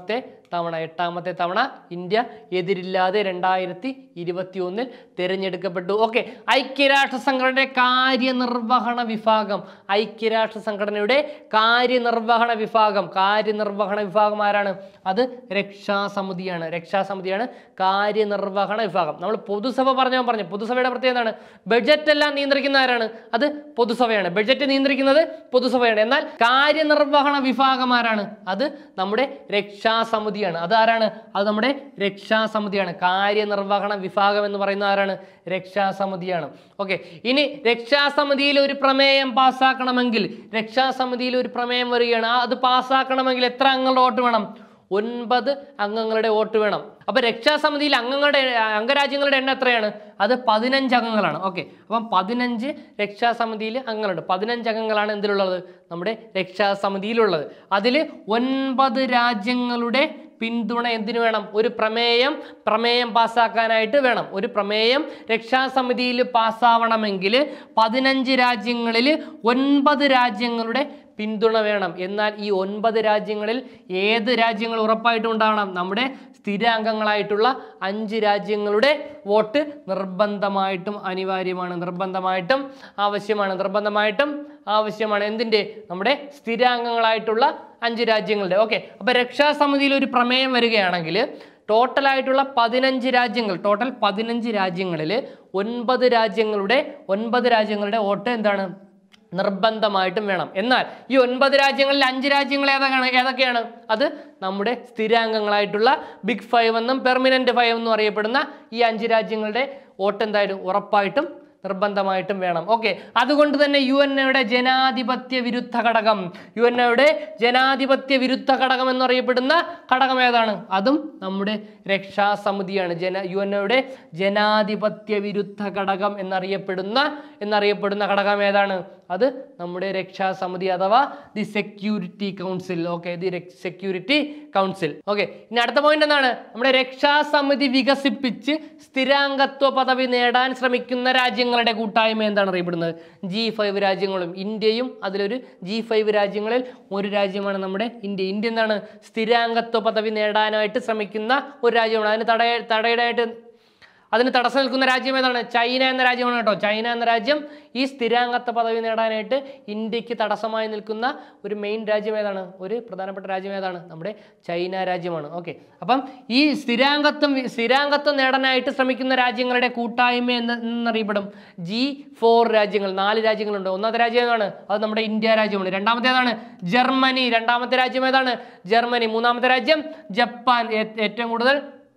തവണ എട്ടാമത്തെ തവണ ഇന്ത്യ എതിരില്ലാതെ രണ്ടായിരത്തി ഇരുപത്തി ഒന്നിൽ തിരഞ്ഞെടുക്കപ്പെട്ടു ഓക്കെ ഐക്യരാഷ്ട്ര സംഘടനയുടെ കാര്യനിർവഹണ വിഭാഗം ഐക്യരാഷ്ട്ര സംഘടനയുടെ കാര്യനിർവഹണ വിഭാഗം കാര്യനിർവഹണ വിഭാഗം ആരാണ് അത് രക്ഷാസമിതിയാണ് രക്ഷാസമിതിയാണ് കാര്യനിർവഹണ വിഭാഗം നമ്മൾ പൊതുസഭ പറഞ്ഞാൽ പറഞ്ഞു പൊതുസഭയുടെ പ്രത്യേകത എന്താണ് ബഡ്ജറ്റ് എല്ലാം നിയന്ത്രിക്കുന്ന ആരാണ് അത് പൊതുസഭയാണ് ബഡ്ജറ്റ് നിയന്ത്രിക്കുന്നത് പൊതുസഭയാണ് എന്നാൽ കാര്യനിർവഹണ വിഭാഗം ആരാണ് അത് നമ്മുടെ രക്ഷാസമിതിയാണ് അത് ആരാണ് അത് നമ്മുടെ രക്ഷാസമിതിയാണ് കാര്യനിർവഹണ വിഭാഗം എന്ന് പറയുന്ന ആരാണ് രക്ഷാസമിതിയാണ് ഓക്കെ ഇനി രക്ഷാസമിതിയിൽ ഒരു പ്രമേയം പാസ്സാക്കണമെങ്കിൽ രക്ഷാസമിതിയിൽ ഒരു പ്രമേയം വരികയാണ് ആ അത് പാസ്സാക്കണമെങ്കിൽ എത്ര അംഗങ്ങളുടെ വോട്ട് വേണം ഒൻപത് അംഗങ്ങളുടെ വോട്ട് വേണം അപ്പൊ രക്ഷാസമിതിയിൽ അംഗങ്ങളുടെ അംഗരാജ്യങ്ങളുടെ എണ്ണം എത്രയാണ് അത് പതിനഞ്ച് അംഗങ്ങളാണ് ഓക്കെ അപ്പം പതിനഞ്ച് രക്ഷാസമിതിയിൽ അംഗങ്ങളുണ്ട് പതിനഞ്ച് അംഗങ്ങളാണ് എന്തിലുള്ളത് നമ്മുടെ രക്ഷാസമിതിയിലുള്ളത് അതിൽ ഒൻപത് രാജ്യങ്ങളുടെ പിന്തുണ എന്തിനു വേണം ഒരു പ്രമേയം പ്രമേയം പാസ്സാക്കാനായിട്ട് വേണം ഒരു പ്രമേയം രക്ഷാസമിതിയിൽ പാസ്സാവണമെങ്കിൽ പതിനഞ്ച് രാജ്യങ്ങളിൽ ഒൻപത് രാജ്യങ്ങളുടെ പിന്തുണ വേണം എന്നാൽ ഈ ഒൻപത് രാജ്യങ്ങളിൽ ഏത് രാജ്യങ്ങൾ ഉറപ്പായിട്ടും ഉണ്ടാവണം നമ്മുടെ സ്ഥിരാംഗങ്ങളായിട്ടുള്ള അഞ്ച് രാജ്യങ്ങളുടെ വോട്ട് നിർബന്ധമായിട്ടും അനിവാര്യമാണ് നിർബന്ധമായിട്ടും ആവശ്യമാണ് നിർബന്ധമായിട്ടും ആവശ്യമാണ് എന്തിൻ്റെ നമ്മുടെ സ്ഥിരാംഗങ്ങളായിട്ടുള്ള അഞ്ച് രാജ്യങ്ങളുടെ ഓക്കെ അപ്പോൾ രക്ഷാസമിതിയിൽ ഒരു പ്രമേയം വരികയാണെങ്കിൽ ടോട്ടലായിട്ടുള്ള പതിനഞ്ച് രാജ്യങ്ങൾ ടോട്ടൽ പതിനഞ്ച് രാജ്യങ്ങളിൽ ഒൻപത് രാജ്യങ്ങളുടെ ഒൻപത് രാജ്യങ്ങളുടെ വോട്ട് എന്താണ് നിർബന്ധമായിട്ടും വേണം എന്നാൽ ഈ ഒൻപത് രാജ്യങ്ങളിൽ അഞ്ച് രാജ്യങ്ങൾ ഏതൊക്കെയാണ് ഏതൊക്കെയാണ് അത് നമ്മുടെ സ്ഥിരാംഗങ്ങളായിട്ടുള്ള ബിഗ് ഫൈവ് എന്നും പെർമനന്റ് ഫൈവ് എന്നും അറിയപ്പെടുന്ന ഈ അഞ്ച് രാജ്യങ്ങളുടെ വോട്ട് എന്തായാലും ഉറപ്പായിട്ടും നിർബന്ധമായിട്ടും വേണം ഓക്കെ അതുകൊണ്ട് തന്നെ യു എൻ എയുടെ ജനാധിപത്യ വിരുദ്ധ ഘടകം യു എൻ എയുടെ ജനാധിപത്യ വിരുദ്ധ ഘടകം എന്നറിയപ്പെടുന്ന ഘടകം ഏതാണ് അതും നമ്മുടെ രക്ഷാസമിതിയാണ് ജന യു എൻ എയുടെ ജനാധിപത്യ വിരുദ്ധ ഘടകം എന്നറിയപ്പെടുന്ന എന്നറിയപ്പെടുന്ന ഘടകം ഏതാണ് അത് നമ്മുടെ രക്ഷാസമിതി അഥവാ the security council okay the security council okay ഇനി അടുത്ത പോയിന്റ് എന്താണ് നമ്മുടെ രക്ഷാസമിതി വികസിപ്പിച്ച് സ്ഥിരാംഗത്വ പദവി നേടാൻ ശ്രമിക്കുന്ന രാജ്യങ്ങളുടെ കൂട്ടായ്മ എന്താണ് അറിയപ്പെടുന്നത് ജി ഫൈവ് രാജ്യങ്ങളും ഇന്ത്യയും അതിലൊരു ജി ഫൈവ് രാജ്യങ്ങളിൽ ഒരു രാജ്യമാണ് നമ്മുടെ ഇന്ത്യ ഇന്ത്യ എന്താണ് സ്ഥിരാംഗത്വ പദവി നേടാനായിട്ട് ശ്രമിക്കുന്ന ഒരു രാജ്യമാണ് അതിന് തടയ തടയിടായിട്ട് അതിന് തടസ്സം നിൽക്കുന്ന രാജ്യം ഏതാണ് ചൈന എന്ന രാജ്യമാണ് കേട്ടോ ചൈന എന്ന രാജ്യം ഈ സ്ഥിരാംഗത്വ പദവി നേടാനായിട്ട് ഇന്ത്യക്ക് തടസ്സമായി നിൽക്കുന്ന ഒരു മെയിൻ രാജ്യം ഏതാണ് ഒരു പ്രധാനപ്പെട്ട രാജ്യം ഏതാണ് നമ്മുടെ ചൈന രാജ്യമാണ് ഓക്കെ അപ്പം ഈ സ്ഥിരാംഗത്വം സ്ഥിരാംഗത്വം നേടാനായിട്ട് ശ്രമിക്കുന്ന രാജ്യങ്ങളുടെ കൂട്ടായ്മ എന്ന് എന്നറിയപ്പെടും ജി ഫോർ രാജ്യങ്ങൾ നാല് രാജ്യങ്ങളുണ്ട് ഒന്നാമത്തെ രാജ്യം ഏതാണ് അത് നമ്മുടെ ഇന്ത്യ രാജ്യമാണ് രണ്ടാമത്തേതാണ് ജർമ്മനി രണ്ടാമത്തെ രാജ്യം ഏതാണ് ജർമ്മനി മൂന്നാമത്തെ രാജ്യം ജപ്പാൻ ഏ- ഏറ്റവും കൂടുതൽ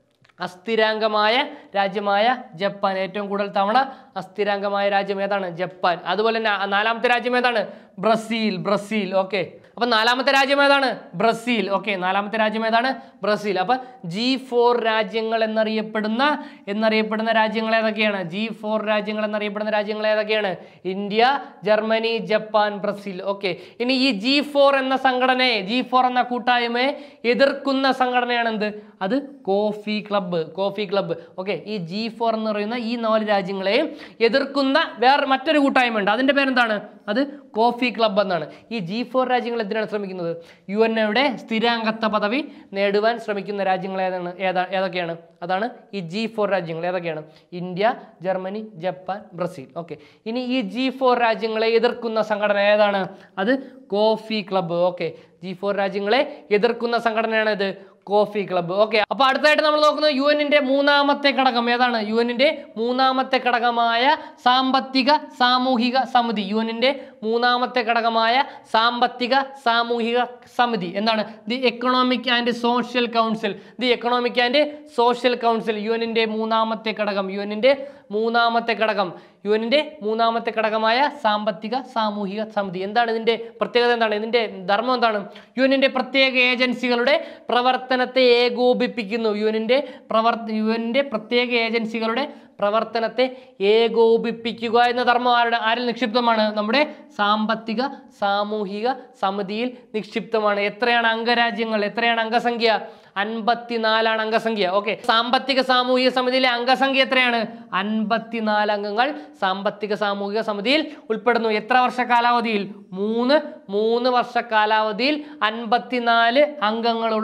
അസ്ഥിരാംഗമായ രാജ്യമായ ജപ്പാൻ ഏറ്റവും കൂടുതൽ തവണ അസ്ഥിരാംഗമായ രാജ്യം ഏതാണ് ജപ്പാൻ അതുപോലെ തന്നെ ആ നാലാമത്തെ രാജ്യം ഏതാണ് ബ്രസീൽ ബ്രസീൽ ഓക്കെ അപ്പൊ നാലാമത്തെ രാജ്യം ഏതാണ് ബ്രസീൽ ഓക്കെ നാലാമത്തെ രാജ്യം ഏതാണ് ബ്രസീൽ അപ്പൊ ജി ഫോർ രാജ്യങ്ങൾ എന്നറിയപ്പെടുന്ന എന്നറിയപ്പെടുന്ന രാജ്യങ്ങൾ ഏതൊക്കെയാണ് ജി ഫോർ രാജ്യങ്ങൾ എന്നറിയപ്പെടുന്ന രാജ്യങ്ങൾ ഏതൊക്കെയാണ് India Germany Japan Brazil okay ഇനി ഈ ജി ഫോർ എന്ന സംഘടനയെ ജി ഫോർ എന്ന കൂട്ടായ്മയെ എതിർക്കുന്ന സംഘടനയാണ് എന്ത് അത് coffee club coffee club okay ഈ ജി ഫോർ എന്ന് പറയുന്ന ഈ നാല് രാജ്യങ്ങളെയും എതിർക്കുന്ന വേറെ മറ്റൊരു കൂട്ടായ്മ ഉണ്ട് അതിന്റെ പേരെന്താണ് അത് കോഫി ക്ലബ്ബ് എന്നാണ് ഈ ജി ഫോർ രാജ്യങ്ങൾ എന്തിനാണ് ശ്രമിക്കുന്നത് യു എൻ എയുടെ സ്ഥിരാംഗത്വ പദവി നേടുവാൻ ശ്രമിക്കുന്ന രാജ്യങ്ങൾ ഏതാണ് ഏതാ ഏതൊക്കെയാണ് അതാണ് ഈ ജി ഫോർ രാജ്യങ്ങൾ ഏതൊക്കെയാണ് India Germany Japan Brazil okay ഇനി ഈ ജി ഫോർ രാജ്യങ്ങളെ എതിർക്കുന്ന സംഘടന ഏതാണ് അത് coffee club okay G four രാജ്യങ്ങളെ എതിർക്കുന്ന സംഘടനയാണ് ഇത് കോഫി ക്ലബ്ബ് ഓക്കെ അപ്പൊ അടുത്തായിട്ട് നമ്മൾ നോക്കുന്നത് യു എന്നിന്റെ മൂന്നാമത്തെ ഘടകം ഏതാണ് യു എന്നിന്റെ മൂന്നാമത്തെ ഘടകമായ സാമ്പത്തിക സാമൂഹിക സമിതി യു എന്നിന്റെ മൂന്നാമത്തെ ഘടകമായ സാമ്പത്തിക സാമൂഹിക സമിതി എന്താണ് the economic and social council the economic and social council U എന്നിന്റെ മൂന്നാമത്തെ ഘടകം യു എന്നിന്റെ മൂന്നാമത്തെ ഘടകം യു എന്നിന്റെ മൂന്നാമത്തെ ഘടകമായ സാമ്പത്തിക സാമൂഹിക സമിതി എന്താണ് ഇതിന്റെ പ്രത്യേകത എന്താണ് ഇതിന്റെ ധർമ്മം എന്താണ് യു എന്നിന്റെ പ്രത്യേക ഏജൻസികളുടെ പ്രവർത്തനത്തെ ഏകോപിപ്പിക്കുന്നു യു എന്നിന്റെ പ്രവർ യു എന്നിന്റെ പ്രത്യേക ഏജൻസികളുടെ പ്രവർത്തനത്തെ ഏകോപിപ്പിക്കുക എന്ന ധർമ്മം ആരുടെ ആരിൽ നിക്ഷിപ്തമാണ് നമ്മുടെ സാമ്പത്തിക സാമൂഹിക സമിതിയിൽ നിക്ഷിപ്തമാണ് എത്രയാണ് അംഗരാജ്യങ്ങൾ എത്രയാണ് അംഗസംഖ്യ അൻപത്തിനാലാണ് അംഗസംഖ്യ ഓക്കെ സാമ്പത്തിക സാമൂഹിക സമിതിയിലെ അംഗസംഖ്യ എത്രയാണ് അൻപത്തിനാല് അംഗങ്ങൾ സാമ്പത്തിക സാമൂഹിക സമിതിയിൽ ഉൾപ്പെടുന്നു എത്ര വർഷ കാലാവധിയിൽ മൂന്ന് മൂന്ന് വർഷ കാലാവധിയിൽ അൻപത്തിനാല് അംഗങ്ങളുള്ള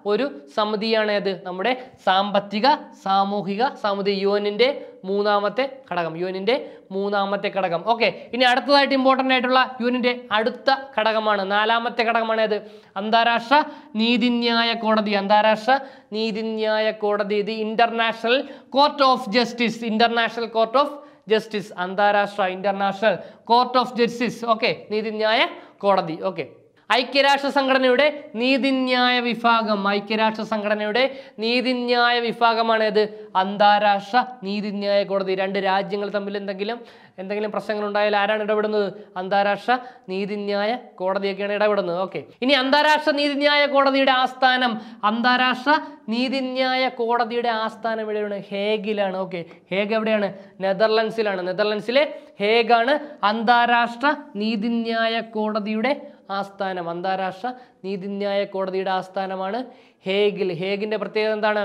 ഒരു സമിതിയാണ് ഏത് നമ്മുടെ സാമ്പത്തിക സാമൂഹിക സമിതി യു എന്നിൻ്റെ മൂന്നാമത്തെ ഘടകം യു എന്നിൻ്റെ മൂന്നാമത്തെ ഘടകം ഓക്കെ ഇനി അടുത്തതായിട്ട് ഇമ്പോർട്ടൻ്റ് ആയിട്ടുള്ള യു എന്നിൻ്റെ അടുത്ത ഘടകമാണ് നാലാമത്തെ ഘടകമാണ് ഏത് അന്താരാഷ്ട്ര നീതിന്യായ കോടതി അന്താരാഷ്ട്ര നീതിന്യായ കോടതി ഇത് international court of justice international court of justice അന്താരാഷ്ട്ര international court of justice okay നീതിന്യായ കോടതി ഓക്കെ ഐക്യരാഷ്ട്ര സംഘടനയുടെ നീതിന്യായ വിഭാഗം ഐക്യരാഷ്ട്ര സംഘടനയുടെ നീതിന്യായ വിഭാഗമാണ് ഇത് അന്താരാഷ്ട്ര നീതിന്യായ കോടതി രണ്ട് രാജ്യങ്ങൾ തമ്മിൽ എന്തെങ്കിലും എന്തെങ്കിലും പ്രശ്നങ്ങൾ ഉണ്ടായാൽ ആരാണ് ഇടപെടുന്നത് അന്താരാഷ്ട്ര നീതിന്യായ കോടതിയൊക്കെയാണ് ഇടപെടുന്നത് ഓക്കെ ഇനി അന്താരാഷ്ട്ര നീതിന്യായ കോടതിയുടെ ആസ്ഥാനം അന്താരാഷ്ട്ര നീതിന്യായ കോടതിയുടെ ആസ്ഥാനം എവിടെയാണ് ഹേഗിലാണ് ഓക്കെ ഹേഗ് എവിടെയാണ് നെതർലൻഡ്സിലാണ് നെതർലൻഡ്സിലെ ഹേഗാണ് അന്താരാഷ്ട്ര നീതിന്യായ കോടതിയുടെ ആസ്ഥാനം അന്താരാഷ്ട്ര നീതിന്യായ കോടതിയുടെ ആസ്ഥാനമാണ് ഹേഗിൽ ഹേഗിന്റെ പ്രത്യേകത എന്താണ്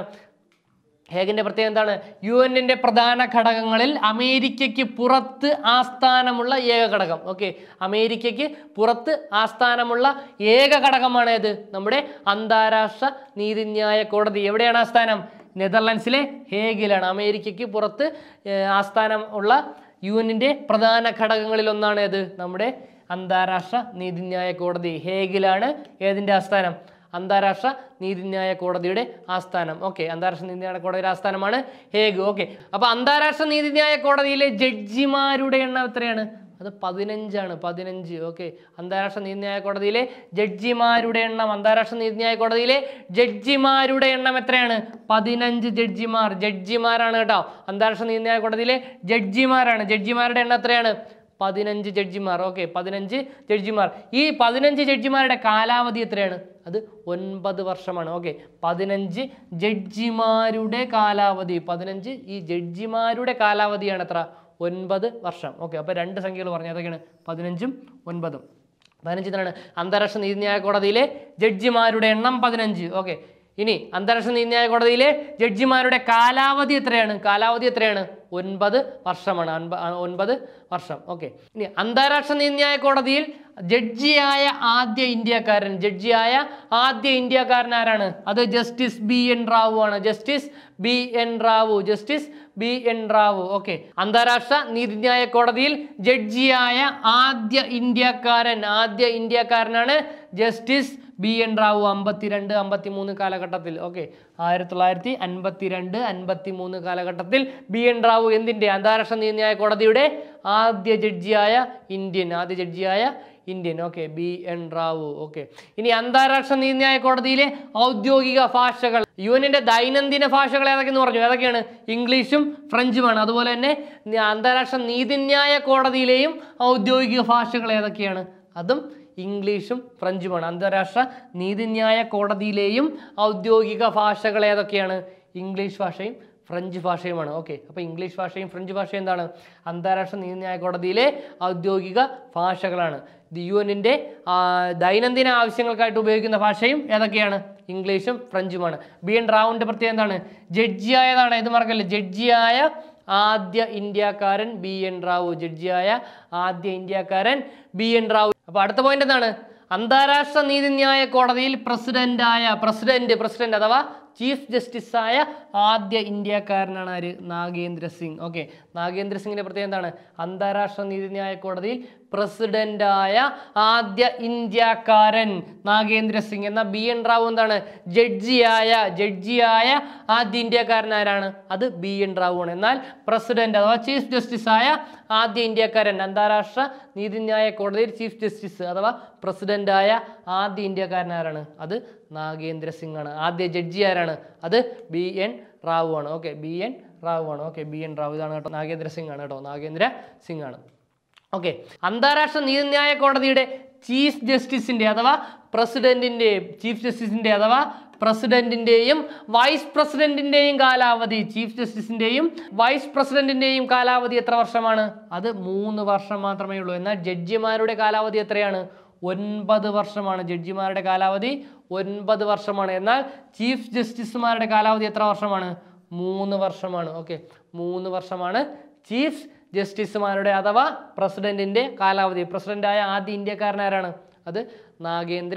ഹേഗിന്റെ പ്രത്യേകത എന്താണ് യു എന്നിന്റെ പ്രധാന ഘടകങ്ങളിൽ അമേരിക്കയ്ക്ക് പുറത്ത് ആസ്ഥാനമുള്ള ഏക ഘടകം ഓക്കെ അമേരിക്കയ്ക്ക് പുറത്ത് ആസ്ഥാനമുള്ള ഏക ഘടകമാണ് ഏത് നമ്മുടെ അന്താരാഷ്ട്ര നീതിന്യായ കോടതി എവിടെയാണ് ആസ്ഥാനം നെതർലൻഡ്സിലെ ഹേഗിലാണ് അമേരിക്കയ്ക്ക് പുറത്ത് ഏർ, ആസ്ഥാനം ഉള്ള യു എന്നിന്റെ പ്രധാന ഘടകങ്ങളിൽ ഒന്നാണ് ഏത് നമ്മുടെ അന്താരാഷ്ട്ര നീതിന്യായ കോടതി ഹേഗിലാണ് ഏതിന്റെ ആസ്ഥാനം അന്താരാഷ്ട്ര നീതിന്യായ കോടതിയുടെ ആസ്ഥാനം ഓക്കെ അന്താരാഷ്ട്ര നീതിന്യായ കോടതിയുടെ ആസ്ഥാനമാണ് ഹേഗ് ഓക്കെ അപ്പൊ അന്താരാഷ്ട്ര നീതിന്യായ കോടതിയിലെ ജഡ്ജിമാരുടെ എണ്ണം എത്രയാണ് അത് പതിനഞ്ചാണ് പതിനഞ്ച് ഓക്കെ അന്താരാഷ്ട്ര നീതിന്യായ കോടതിയിലെ ജഡ്ജിമാരുടെ എണ്ണം അന്താരാഷ്ട്ര നീതിന്യായ കോടതിയിലെ ജഡ്ജിമാരുടെ എണ്ണം എത്രയാണ് പതിനഞ്ച് ജഡ്ജിമാർ ജഡ്ജിമാരാണ് കേട്ടോ അന്താരാഷ്ട്ര നീതിന്യായ കോടതിയിലെ ജഡ്ജിമാരാണ് ജഡ്ജിമാരുടെ എണ്ണം എത്രയാണ് പതിനഞ്ച് ജഡ്ജിമാർ ഓക്കെ പതിനഞ്ച് ജഡ്ജിമാർ ഈ പതിനഞ്ച് ജഡ്ജിമാരുടെ കാലാവധി എത്രയാണ് അത് ഒൻപത് വർഷമാണ് ഓക്കെ പതിനഞ്ച് ജഡ്ജിമാരുടെ കാലാവധി പതിനഞ്ച് ഈ ജഡ്ജിമാരുടെ കാലാവധിയാണ് എത്ര ഒൻപത് വർഷം ഓക്കെ അപ്പോൾ രണ്ട് സംഖ്യകൾ പറഞ്ഞു അതൊക്കെയാണ് പതിനഞ്ചും ഒൻപതും പതിനഞ്ച് ഇതാണ് അന്താരാഷ്ട്ര നീതിന്യായ കോടതിയിലെ ജഡ്ജിമാരുടെ എണ്ണം പതിനഞ്ച് ഓക്കെ ഇനി അന്താരാഷ്ട്ര നീതിന്യായ കോടതിയിലെ ജഡ്ജിമാരുടെ കാലാവധി എത്രയാണ് കാലാവധി എത്രയാണ് ഒൻപത് വർഷമാണ് അൻപ ആ, ഒൻപത് വർഷം ഓക്കെ ഇനി അന്താരാഷ്ട്ര നീതിന്യായ കോടതിയിൽ ജഡ്ജിയായ ആദ്യ ഇന്ത്യക്കാരൻ ജഡ്ജിയായ ആദ്യ ഇന്ത്യക്കാരൻ ആരാണ് അത് ജസ്റ്റിസ് ബി എൻ റാവു ആണ് justice B N Rao justice B N Rao okay അന്താരാഷ്ട്ര നീതിന്യായ കോടതിയിൽ ജഡ്ജിയായ ആദ്യ ഇന്ത്യക്കാരൻ ആദ്യ ഇന്ത്യക്കാരനാണ് ജസ്റ്റിസ് ബി എൻ റാവു അമ്പത്തിരണ്ട് അമ്പത്തി മൂന്ന് കാലഘട്ടത്തിൽ ഓക്കെ ആയിരത്തി തൊള്ളായിരത്തി അൻപത്തി രണ്ട് അൻപത്തി മൂന്ന് കാലഘട്ടത്തിൽ ബി എൻ റാവു എന്തിൻ്റെ അന്താരാഷ്ട്ര നീതിന്യായ കോടതിയുടെ ആദ്യ ജഡ്ജിയായ ഇന്ത്യൻ ആദ്യ ജഡ്ജിയായ Indian okay B N Rao okay ഇനി അന്താരാഷ്ട്ര നീതിന്യായ കോടതിയിലെ ഔദ്യോഗിക ഭാഷകൾ യു എന്നിന്റെ ദൈനംദിന ഭാഷകൾ ഏതൊക്കെയെന്ന് പറഞ്ഞു ഏതൊക്കെയാണ് ഇംഗ്ലീഷും ഫ്രഞ്ചുമാണ് അതുപോലെ തന്നെ നി- അന്താരാഷ്ട്ര നീതിന്യായ കോടതിയിലെയും ഔദ്യോഗിക ഭാഷകൾ ഏതൊക്കെയാണ് അതും ഇംഗ്ലീഷും ഫ്രഞ്ചുമാണ് അന്താരാഷ്ട്ര നീതിന്യായ കോടതിയിലെയും ഔദ്യോഗിക ഭാഷകൾ ഏതൊക്കെയാണ് ഇംഗ്ലീഷ് ഭാഷയും ഫ്രഞ്ച് ഭാഷയുമാണ് ഓക്കെ അപ്പോൾ ഇംഗ്ലീഷ് ഭാഷയും ഫ്രഞ്ച് ഭാഷയും എന്താണ് അന്താരാഷ്ട്ര നീതിന്യായ കോടതിയിലെ ഔദ്യോഗിക ഭാഷകളാണ് ഇത് യു എന്നിൻ്റെ ദൈനംദിന ആവശ്യങ്ങൾക്കായിട്ട് ഉപയോഗിക്കുന്ന ഭാഷയും ഏതൊക്കെയാണ് ഇംഗ്ലീഷും ഫ്രഞ്ചുമാണ് ബി എൻ റാവുവിൻ്റെ പ്രത്യേകത എന്താണ് ജഡ്ജിയായതാണ് ഇത് മറക്കല്ലേ ജഡ്ജിയായ ആദ്യ ഇന്ത്യക്കാരൻ ബി എൻ റാവു ജഡ്ജിയായ ആദ്യ ഇന്ത്യക്കാരൻ ബി എൻ റാവു അപ്പോൾ അടുത്ത പോയിന്റ് എന്താണ് അന്താരാഷ്ട്ര നീതിന്യായ കോടതിയിൽ പ്രസിഡന്റായ പ്രസിഡന്റ് പ്രസിഡന്റ് അഥവാ ചീഫ് ജസ്റ്റിസായ ആദ്യ ഇന്ത്യക്കാരനാണ് ആര് നാഗേന്ദ്ര സിംഗ് ഓക്കെ നാഗേന്ദ്ര സിംഗിന്റെ പ്രത്യേകത എന്താണ് അന്താരാഷ്ട്ര നീതിന്യായ കോടതിയിൽ പ്രസിഡന്റായ ആദ്യ ഇന്ത്യക്കാരൻ നാഗേന്ദ്ര സിംഗ് എന്ന ബി എൻ റാവു എന്താണ് ജഡ്ജിയായ ജഡ്ജിയായ ആദ്യ ഇന്ത്യക്കാരൻ ആരാണ് അത് ബി എൻ റാവു ആണ് എന്നാൽ പ്രസിഡന്റ് അഥവാ ചീഫ് ജസ്റ്റിസായ ആദ്യ ഇന്ത്യക്കാരൻ അന്താരാഷ്ട്ര നീതിന്യായ കോടതിയിൽ ചീഫ് ജസ്റ്റിസ് അഥവാ പ്രസിഡന്റായ ആദ്യ ഇന്ത്യക്കാരൻ ആരാണ് അത് നാഗേന്ദ്ര സിംഗ് ആണ് ആദ്യ ജഡ്ജി ആരാണ് അത് ബി എൻ റാവു ആണ് ഓക്കെ ബി എൻ റാവു ആണ് ഓക്കെ ബി എൻ റാവു ഇതാണ് കേട്ടോ നാഗേന്ദ്ര സിംഗ് ആണ് കേട്ടോ നാഗേന്ദ്ര സിംഗ് ആണ് ഓക്കെ അന്താരാഷ്ട്ര നീതിന്യായ കോടതിയുടെ ചീഫ് ജസ്റ്റിസിന്റെ അഥവാ പ്രസിഡന്റിന്റെ ചീഫ് ജസ്റ്റിസിന്റെ അഥവാ പ്രസിഡന്റിന്റെയും വൈസ് പ്രസിഡന്റിന്റെയും കാലാവധി ചീഫ് ജസ്റ്റിസിന്റെയും വൈസ് പ്രസിഡന്റിന്റെയും കാലാവധി എത്ര വർഷമാണ് അത് മൂന്ന് വർഷം മാത്രമേ ഉള്ളൂ എന്നാൽ ജഡ്ജിമാരുടെ കാലാവധി എത്രയാണ് ഒൻപത് വർഷമാണ് ജഡ്ജിമാരുടെ കാലാവധി ഒൻപത് വർഷമാണ് എന്നാൽ ചീഫ് ജസ്റ്റിസുമാരുടെ കാലാവധി എത്ര വർഷമാണ് മൂന്ന് വർഷമാണ് ഓക്കെ മൂന്ന് വർഷമാണ് ചീഫ് ജസ്റ്റിസുമാരുടെ അഥവാ പ്രസിഡന്റിന്റെ കാലാവധി പ്രസിഡന്റായ ആദ്യ ഇന്ത്യക്കാരൻ ആരാണ് അത് നാഗേന്ദ്ര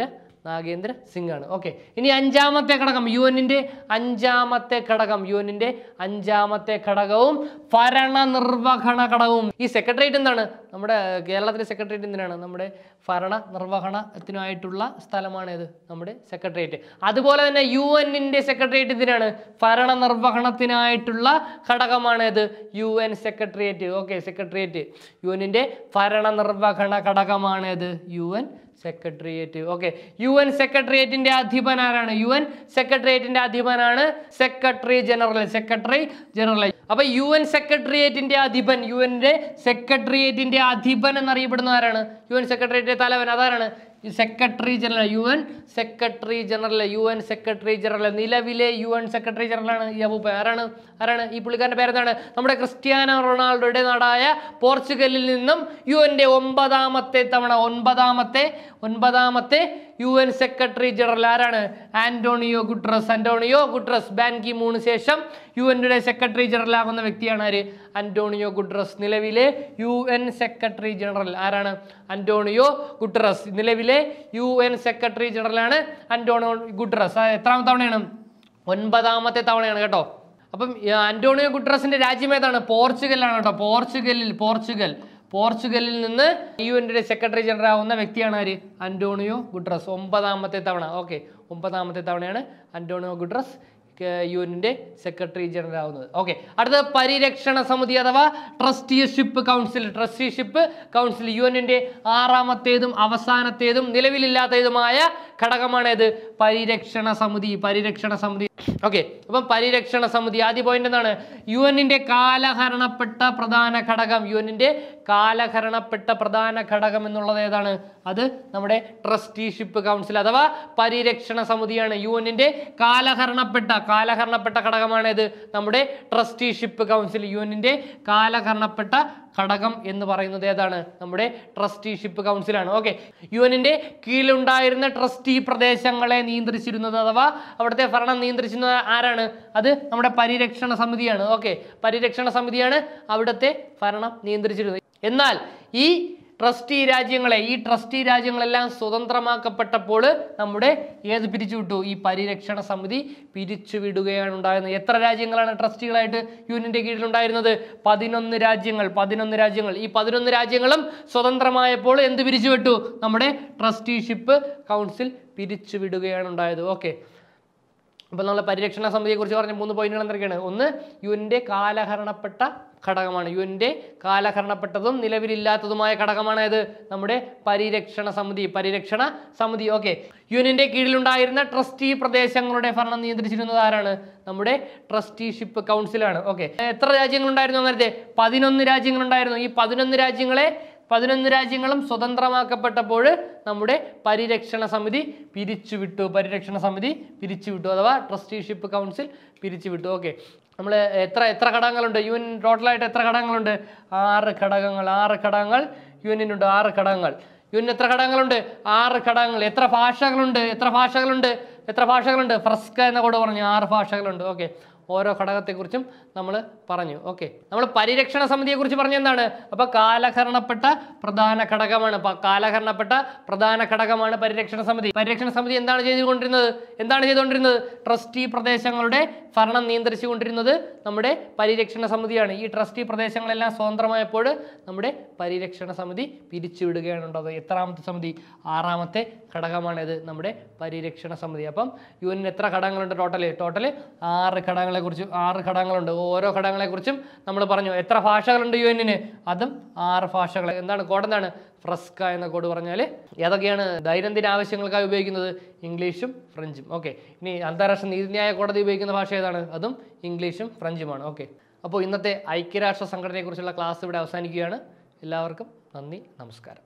നാഗേന്ദ്ര സിംഗ് ആണ് ഓക്കെ ഇനി അഞ്ചാമത്തെ ഘടകം യു എന്നിന്റെ അഞ്ചാമത്തെ ഘടകം യു എന്നിന്റെ അഞ്ചാമത്തെ ഘടകവും ഭരണ നിർവഹണ ഘടകവും ഈ സെക്രട്ടേറിയറ്റ് എന്താണ് നമ്മുടെ കേരളത്തിലെ സെക്രട്ടേറിയറ്റ് എന്തിനാണ് നമ്മുടെ ഭരണ നിർവഹണത്തിനായിട്ടുള്ള സ്ഥലമാണ് ഇത് നമ്മുടെ സെക്രട്ടേറിയറ്റ് അതുപോലെ തന്നെ യു എന്നിന്റെ സെക്രട്ടേറിയറ്റ് എന്തിനാണ് ഭരണ നിർവഹണത്തിനായിട്ടുള്ള ഘടകമാണ് ഇത് U N secretariat okay secretariat U എന്നിന്റെ ഭരണ നിർവഹണ ഘടകമാണ് ഇത് U N secretariat okay U N സെക്രട്ടേറിയറ്റിന്റെ അധിപൻ ആരാണ് യു എൻ സെക്രട്ടേറിയറ്റിന്റെ അധിപനാണ് സെക്രട്ടറി ജനറൽ സെക്രട്ടറി ജനറൽ അപ്പൊ യു എൻ സെക്രട്ടേറിയറ്റിന്റെ അധിപൻ യു എൻ്റെ സെക്രട്ടേറിയറ്റിന്റെ അധിപൻ എന്നറിയപ്പെടുന്ന ആരാണ് യു എൻ സെക്രട്ടേറിയറ്റിന്റെ തലവൻ അതാരാണ് ഈ secretary general U N secretary general U N secretary general നിലവിലെ യു എൻ സെക്രട്ടറി ജനറലാണ് ഈ അബൂപ്പ ആരാണ് ആരാണ് ഈ പുള്ളിക്കാരൻ്റെ പേരെന്താണ് നമ്മുടെ ക്രിസ്ത്യാനോ റൊണാൾഡോയുടെ നാടായ പോർച്ചുഗലിൽ നിന്നും യു എൻ്റെ ഒമ്പതാമത്തെ തവണ ഒൻപതാമത്തെ ഒൻപതാമത്തെ യു എൻ സെക്രട്ടറി ജനറൽ ആരാണ് Antonio Guterres Antonio Guterres Ban Ki മൂന്ന് ശേഷം യു എൻ്റെ സെക്രട്ടറി ജനറൽ ആകുന്ന വ്യക്തിയാണ് ആര് അന്റോണിയോ ഗുട്രസ് നിലവിലെ യു എൻ സെക്രട്ടറി ജനറൽ ആരാണ് അന്റോണിയോ ഗുട്രസ് നിലവിലെ യു എൻ സെക്രട്ടറി ജനറലാണ് അന്റോണിയോ ഗുട്രസ് ആ എത്രാമത്തെ തവണയാണ് ഒൻപതാമത്തെ തവണയാണ് കേട്ടോ അപ്പം ഈ അന്റോണിയോ ഗുട്രസിന്റെ രാജ്യം ഏതാണ് പോർച്ചുഗലാണ് കേട്ടോ പോർച്ചുഗലിൽ പോർച്ചുഗൽ പോർച്ചുഗലിൽ നിന്ന് യു എൻ്റെ സെക്രട്ടറി ജനറൽ ആവുന്ന വ്യക്തിയാണ് ആര് അന്റോണിയോ ഗുട്രസ് ഒമ്പതാമത്തെ തവണ ഓക്കെ ഒമ്പതാമത്തെ തവണയാണ് അന്റോണിയോ ഗുട്രസ് യു എൻ്റെ സെക്രട്ടറി ജനറൽ ആവുന്നത് ഓക്കെ അടുത്തത് പരിരക്ഷണ സമിതി അഥവാ trusteeship council trusteeship council U എൻ്റെ ആറാമത്തേതും അവസാനത്തേതും നിലവിലില്ലാത്തതുമായ ഘടകമാണ് ഇത് പരിരക്ഷണ സമിതി പരിരക്ഷണ സമിതി ഓക്കെ അപ്പം പരിരക്ഷണ സമിതി ആദ്യ പോയിന്റ് എന്താണ് യു എന്നിന്റെ കാലഹരണപ്പെട്ട പ്രധാന ഘടകം യു എന്നിന്റെ കാലഹരണപ്പെട്ട പ്രധാന ഘടകം എന്നുള്ളത് ഏതാണ് അത് നമ്മുടെ ട്രസ്റ്റിഷിപ്പ് കൗൺസിൽ അഥവാ പരിരക്ഷണ സമിതിയാണ് യു എന്നിന്റെ കാലഹരണപ്പെട്ട കാലഹരണപ്പെട്ട ഘടകമാണ് ഇത് നമ്മുടെ ട്രസ്റ്റിഷിപ്പ് കൗൺസിൽ യു എന്നിന്റെ കാലഹരണപ്പെട്ട ഘടകം എന്ന് പറയുന്നത് ഏതാണ് നമ്മുടെ ട്രസ്റ്റിഷിപ്പ് കൗൺസിലാണ് ഓക്കെ യു എന്നിന്റെ കീഴിലുണ്ടായിരുന്ന ട്രസ്റ്റി പ്രദേശങ്ങളെ നിയന്ത്രിച്ചിരുന്നത് അഥവാ അവിടുത്തെ ഭരണം നിയന്ത്രിച്ചിരുന്നത് ആരാണ് അത് നമ്മുടെ പരിരക്ഷണ സമിതിയാണ് ഓക്കെ പരിരക്ഷണ സമിതിയാണ് അവിടുത്തെ ഭരണം നിയന്ത്രിച്ചിരുന്നത് എന്നാൽ ഈ ട്രസ്റ്റി രാജ്യങ്ങളെ ഈ ട്രസ്റ്റി രാജ്യങ്ങളെല്ലാം സ്വതന്ത്രമാക്കപ്പെട്ടപ്പോൾ നമ്മുടെ ഏത് പിരിച്ചുവിട്ടു ഈ പരിരക്ഷണ സമിതി പിരിച്ചുവിടുകയാണ് ഉണ്ടായിരുന്നത് എത്ര രാജ്യങ്ങളാണ് ട്രസ്റ്റികളായിട്ട് യൂണിയന്റെ കീഴിലുണ്ടായിരുന്നത് പതിനൊന്ന് രാജ്യങ്ങൾ പതിനൊന്ന് രാജ്യങ്ങൾ ഈ പതിനൊന്ന് രാജ്യങ്ങളും സ്വതന്ത്രമായപ്പോൾ എന്ത് പിരിച്ചുവിട്ടു നമ്മുടെ ട്രസ്റ്റിഷിപ്പ് കൗൺസിൽ പിരിച്ചുവിടുകയാണ് ഉണ്ടായത് ഓക്കെ അപ്പോൾ നമ്മൾ പരിരക്ഷണ സമിതിയെക്കുറിച്ച് പറഞ്ഞ മൂന്ന് പോയിന്റുകൾ എന്തൊക്കെയാണ് ഒന്ന് യുവിൻ്റെ കാലഹരണപ്പെട്ട ഘടകമാണ് യുവിൻ്റെ കാലഹരണപ്പെട്ടതും നിലവിലില്ലാത്തതുമായ ഘടകമാണ് ഇത് നമ്മുടെ പരിരക്ഷണ സമിതി പരിരക്ഷണ സമിതി ഓക്കെ യുവിൻ്റെ കീഴിലുണ്ടായിരുന്ന ട്രസ്റ്റി പ്രദേശങ്ങളുടെ ഭരണം നിയന്ത്രിച്ചിരുന്നത് ആരാണ് നമ്മുടെ ട്രസ്റ്റിഷിപ്പ് കൗൺസിലാണ് ഓക്കെ എത്ര രാജ്യങ്ങളുണ്ടായിരുന്നു നേരത്തെ പതിനൊന്ന് രാജ്യങ്ങളുണ്ടായിരുന്നു ഈ പതിനൊന്ന് രാജ്യങ്ങളെ പതിനൊന്ന് രാജ്യങ്ങളും സ്വതന്ത്രമാക്കപ്പെട്ടപ്പോൾ നമ്മുടെ പരിരക്ഷണ സമിതി പിരിച്ചുവിട്ടു പരിരക്ഷണ സമിതി പിരിച്ചുവിട്ടു അഥവാ ട്രസ്റ്റിഷിപ്പ് കൗൺസിൽ പിരിച്ചുവിട്ടു ഓക്കെ നമ്മൾ എത്ര എത്ര ഘടകങ്ങളുണ്ട് യു എൻ ടോട്ടലായിട്ട് എത്ര ഘടകങ്ങളുണ്ട് ആറ് ഘടകങ്ങൾ ആറ് ഘടകങ്ങൾ യു എനിനുണ്ട് ആറ് ഘടകങ്ങൾ യു എൻ എത്ര ഘടകങ്ങളുണ്ട് ആറ് ഘടകങ്ങൾ എത്ര ഭാഷകളുണ്ട് എത്ര ഭാഷകളുണ്ട് എത്ര ഭാഷകളുണ്ട് ഫ്രസ്ക എന്ന കൂടെ പറഞ്ഞു ആറ് ഭാഷകളുണ്ട് ഓക്കെ ഓരോ ഘടകത്തെക്കുറിച്ചും നമ്മൾ പറഞ്ഞു ഓക്കെ നമ്മൾ പരിരക്ഷണ സമിതിയെക്കുറിച്ച് പറഞ്ഞ എന്താണ് അപ്പോൾ കാലഹരണപ്പെട്ട പ്രധാന ഘടകമാണ് അപ്പോൾ കാലഹരണപ്പെട്ട പ്രധാന ഘടകമാണ് പരിരക്ഷണ സമിതി പരിരക്ഷണ സമിതി എന്താണ് ചെയ്തുകൊണ്ടിരുന്നത് എന്താണ് ചെയ്തുകൊണ്ടിരുന്നത് ട്രസ്റ്റി പ്രദേശങ്ങളുടെ ഭരണം നിയന്ത്രിച്ചുകൊണ്ടിരുന്നത് നമ്മുടെ പരിരക്ഷണ സമിതിയാണ് ഈ ട്രസ്റ്റി പ്രദേശങ്ങളെല്ലാം സ്വതന്ത്രമായപ്പോൾ നമ്മുടെ പരിരക്ഷണ സമിതി പിരിച്ചുവിടുകയാണ് ഉണ്ടായത് എത്രാമത്തെ സമിതി ആറാമത്തെ ഘടകമാണിത് നമ്മുടെ പരിരക്ഷണ സമിതി അപ്പം യു എനിന് എത്ര ഘടകങ്ങളുണ്ട് ടോട്ടൽ ടോട്ടൽ ആറ് ഘടകങ്ങളെക്കുറിച്ച് ആറ് ഘടകങ്ങളുണ്ട് ഓരോ ഘടകങ്ങളെക്കുറിച്ചും നമ്മൾ പറഞ്ഞു എത്ര ഭാഷകളുണ്ട് യു എന്നിന് അതും ആറ് ഭാഷകൾ എന്താണ് കോഡ് എന്താണ് ഫ്രസ്ക എന്ന കോഡ് പറഞ്ഞാൽ ഏതൊക്കെയാണ് ദൈനംദിന ആവശ്യങ്ങൾക്കായി ഉപയോഗിക്കുന്നത് ഇംഗ്ലീഷും ഫ്രഞ്ചും ഓക്കെ ഇനി അന്താരാഷ്ട്ര നീതിന്യായ കോടതി ഉപയോഗിക്കുന്ന ഭാഷ ഏതാണ് അതും ഇംഗ്ലീഷും ഫ്രഞ്ചുമാണ് ഓക്കെ അപ്പോൾ ഇന്നത്തെ ഐക്യരാഷ്ട്ര സംഘടനയെക്കുറിച്ചുള്ള ക്ലാസ് ഇവിടെ അവസാനിക്കുകയാണ് എല്ലാവർക്കും നന്ദി നമസ്കാരം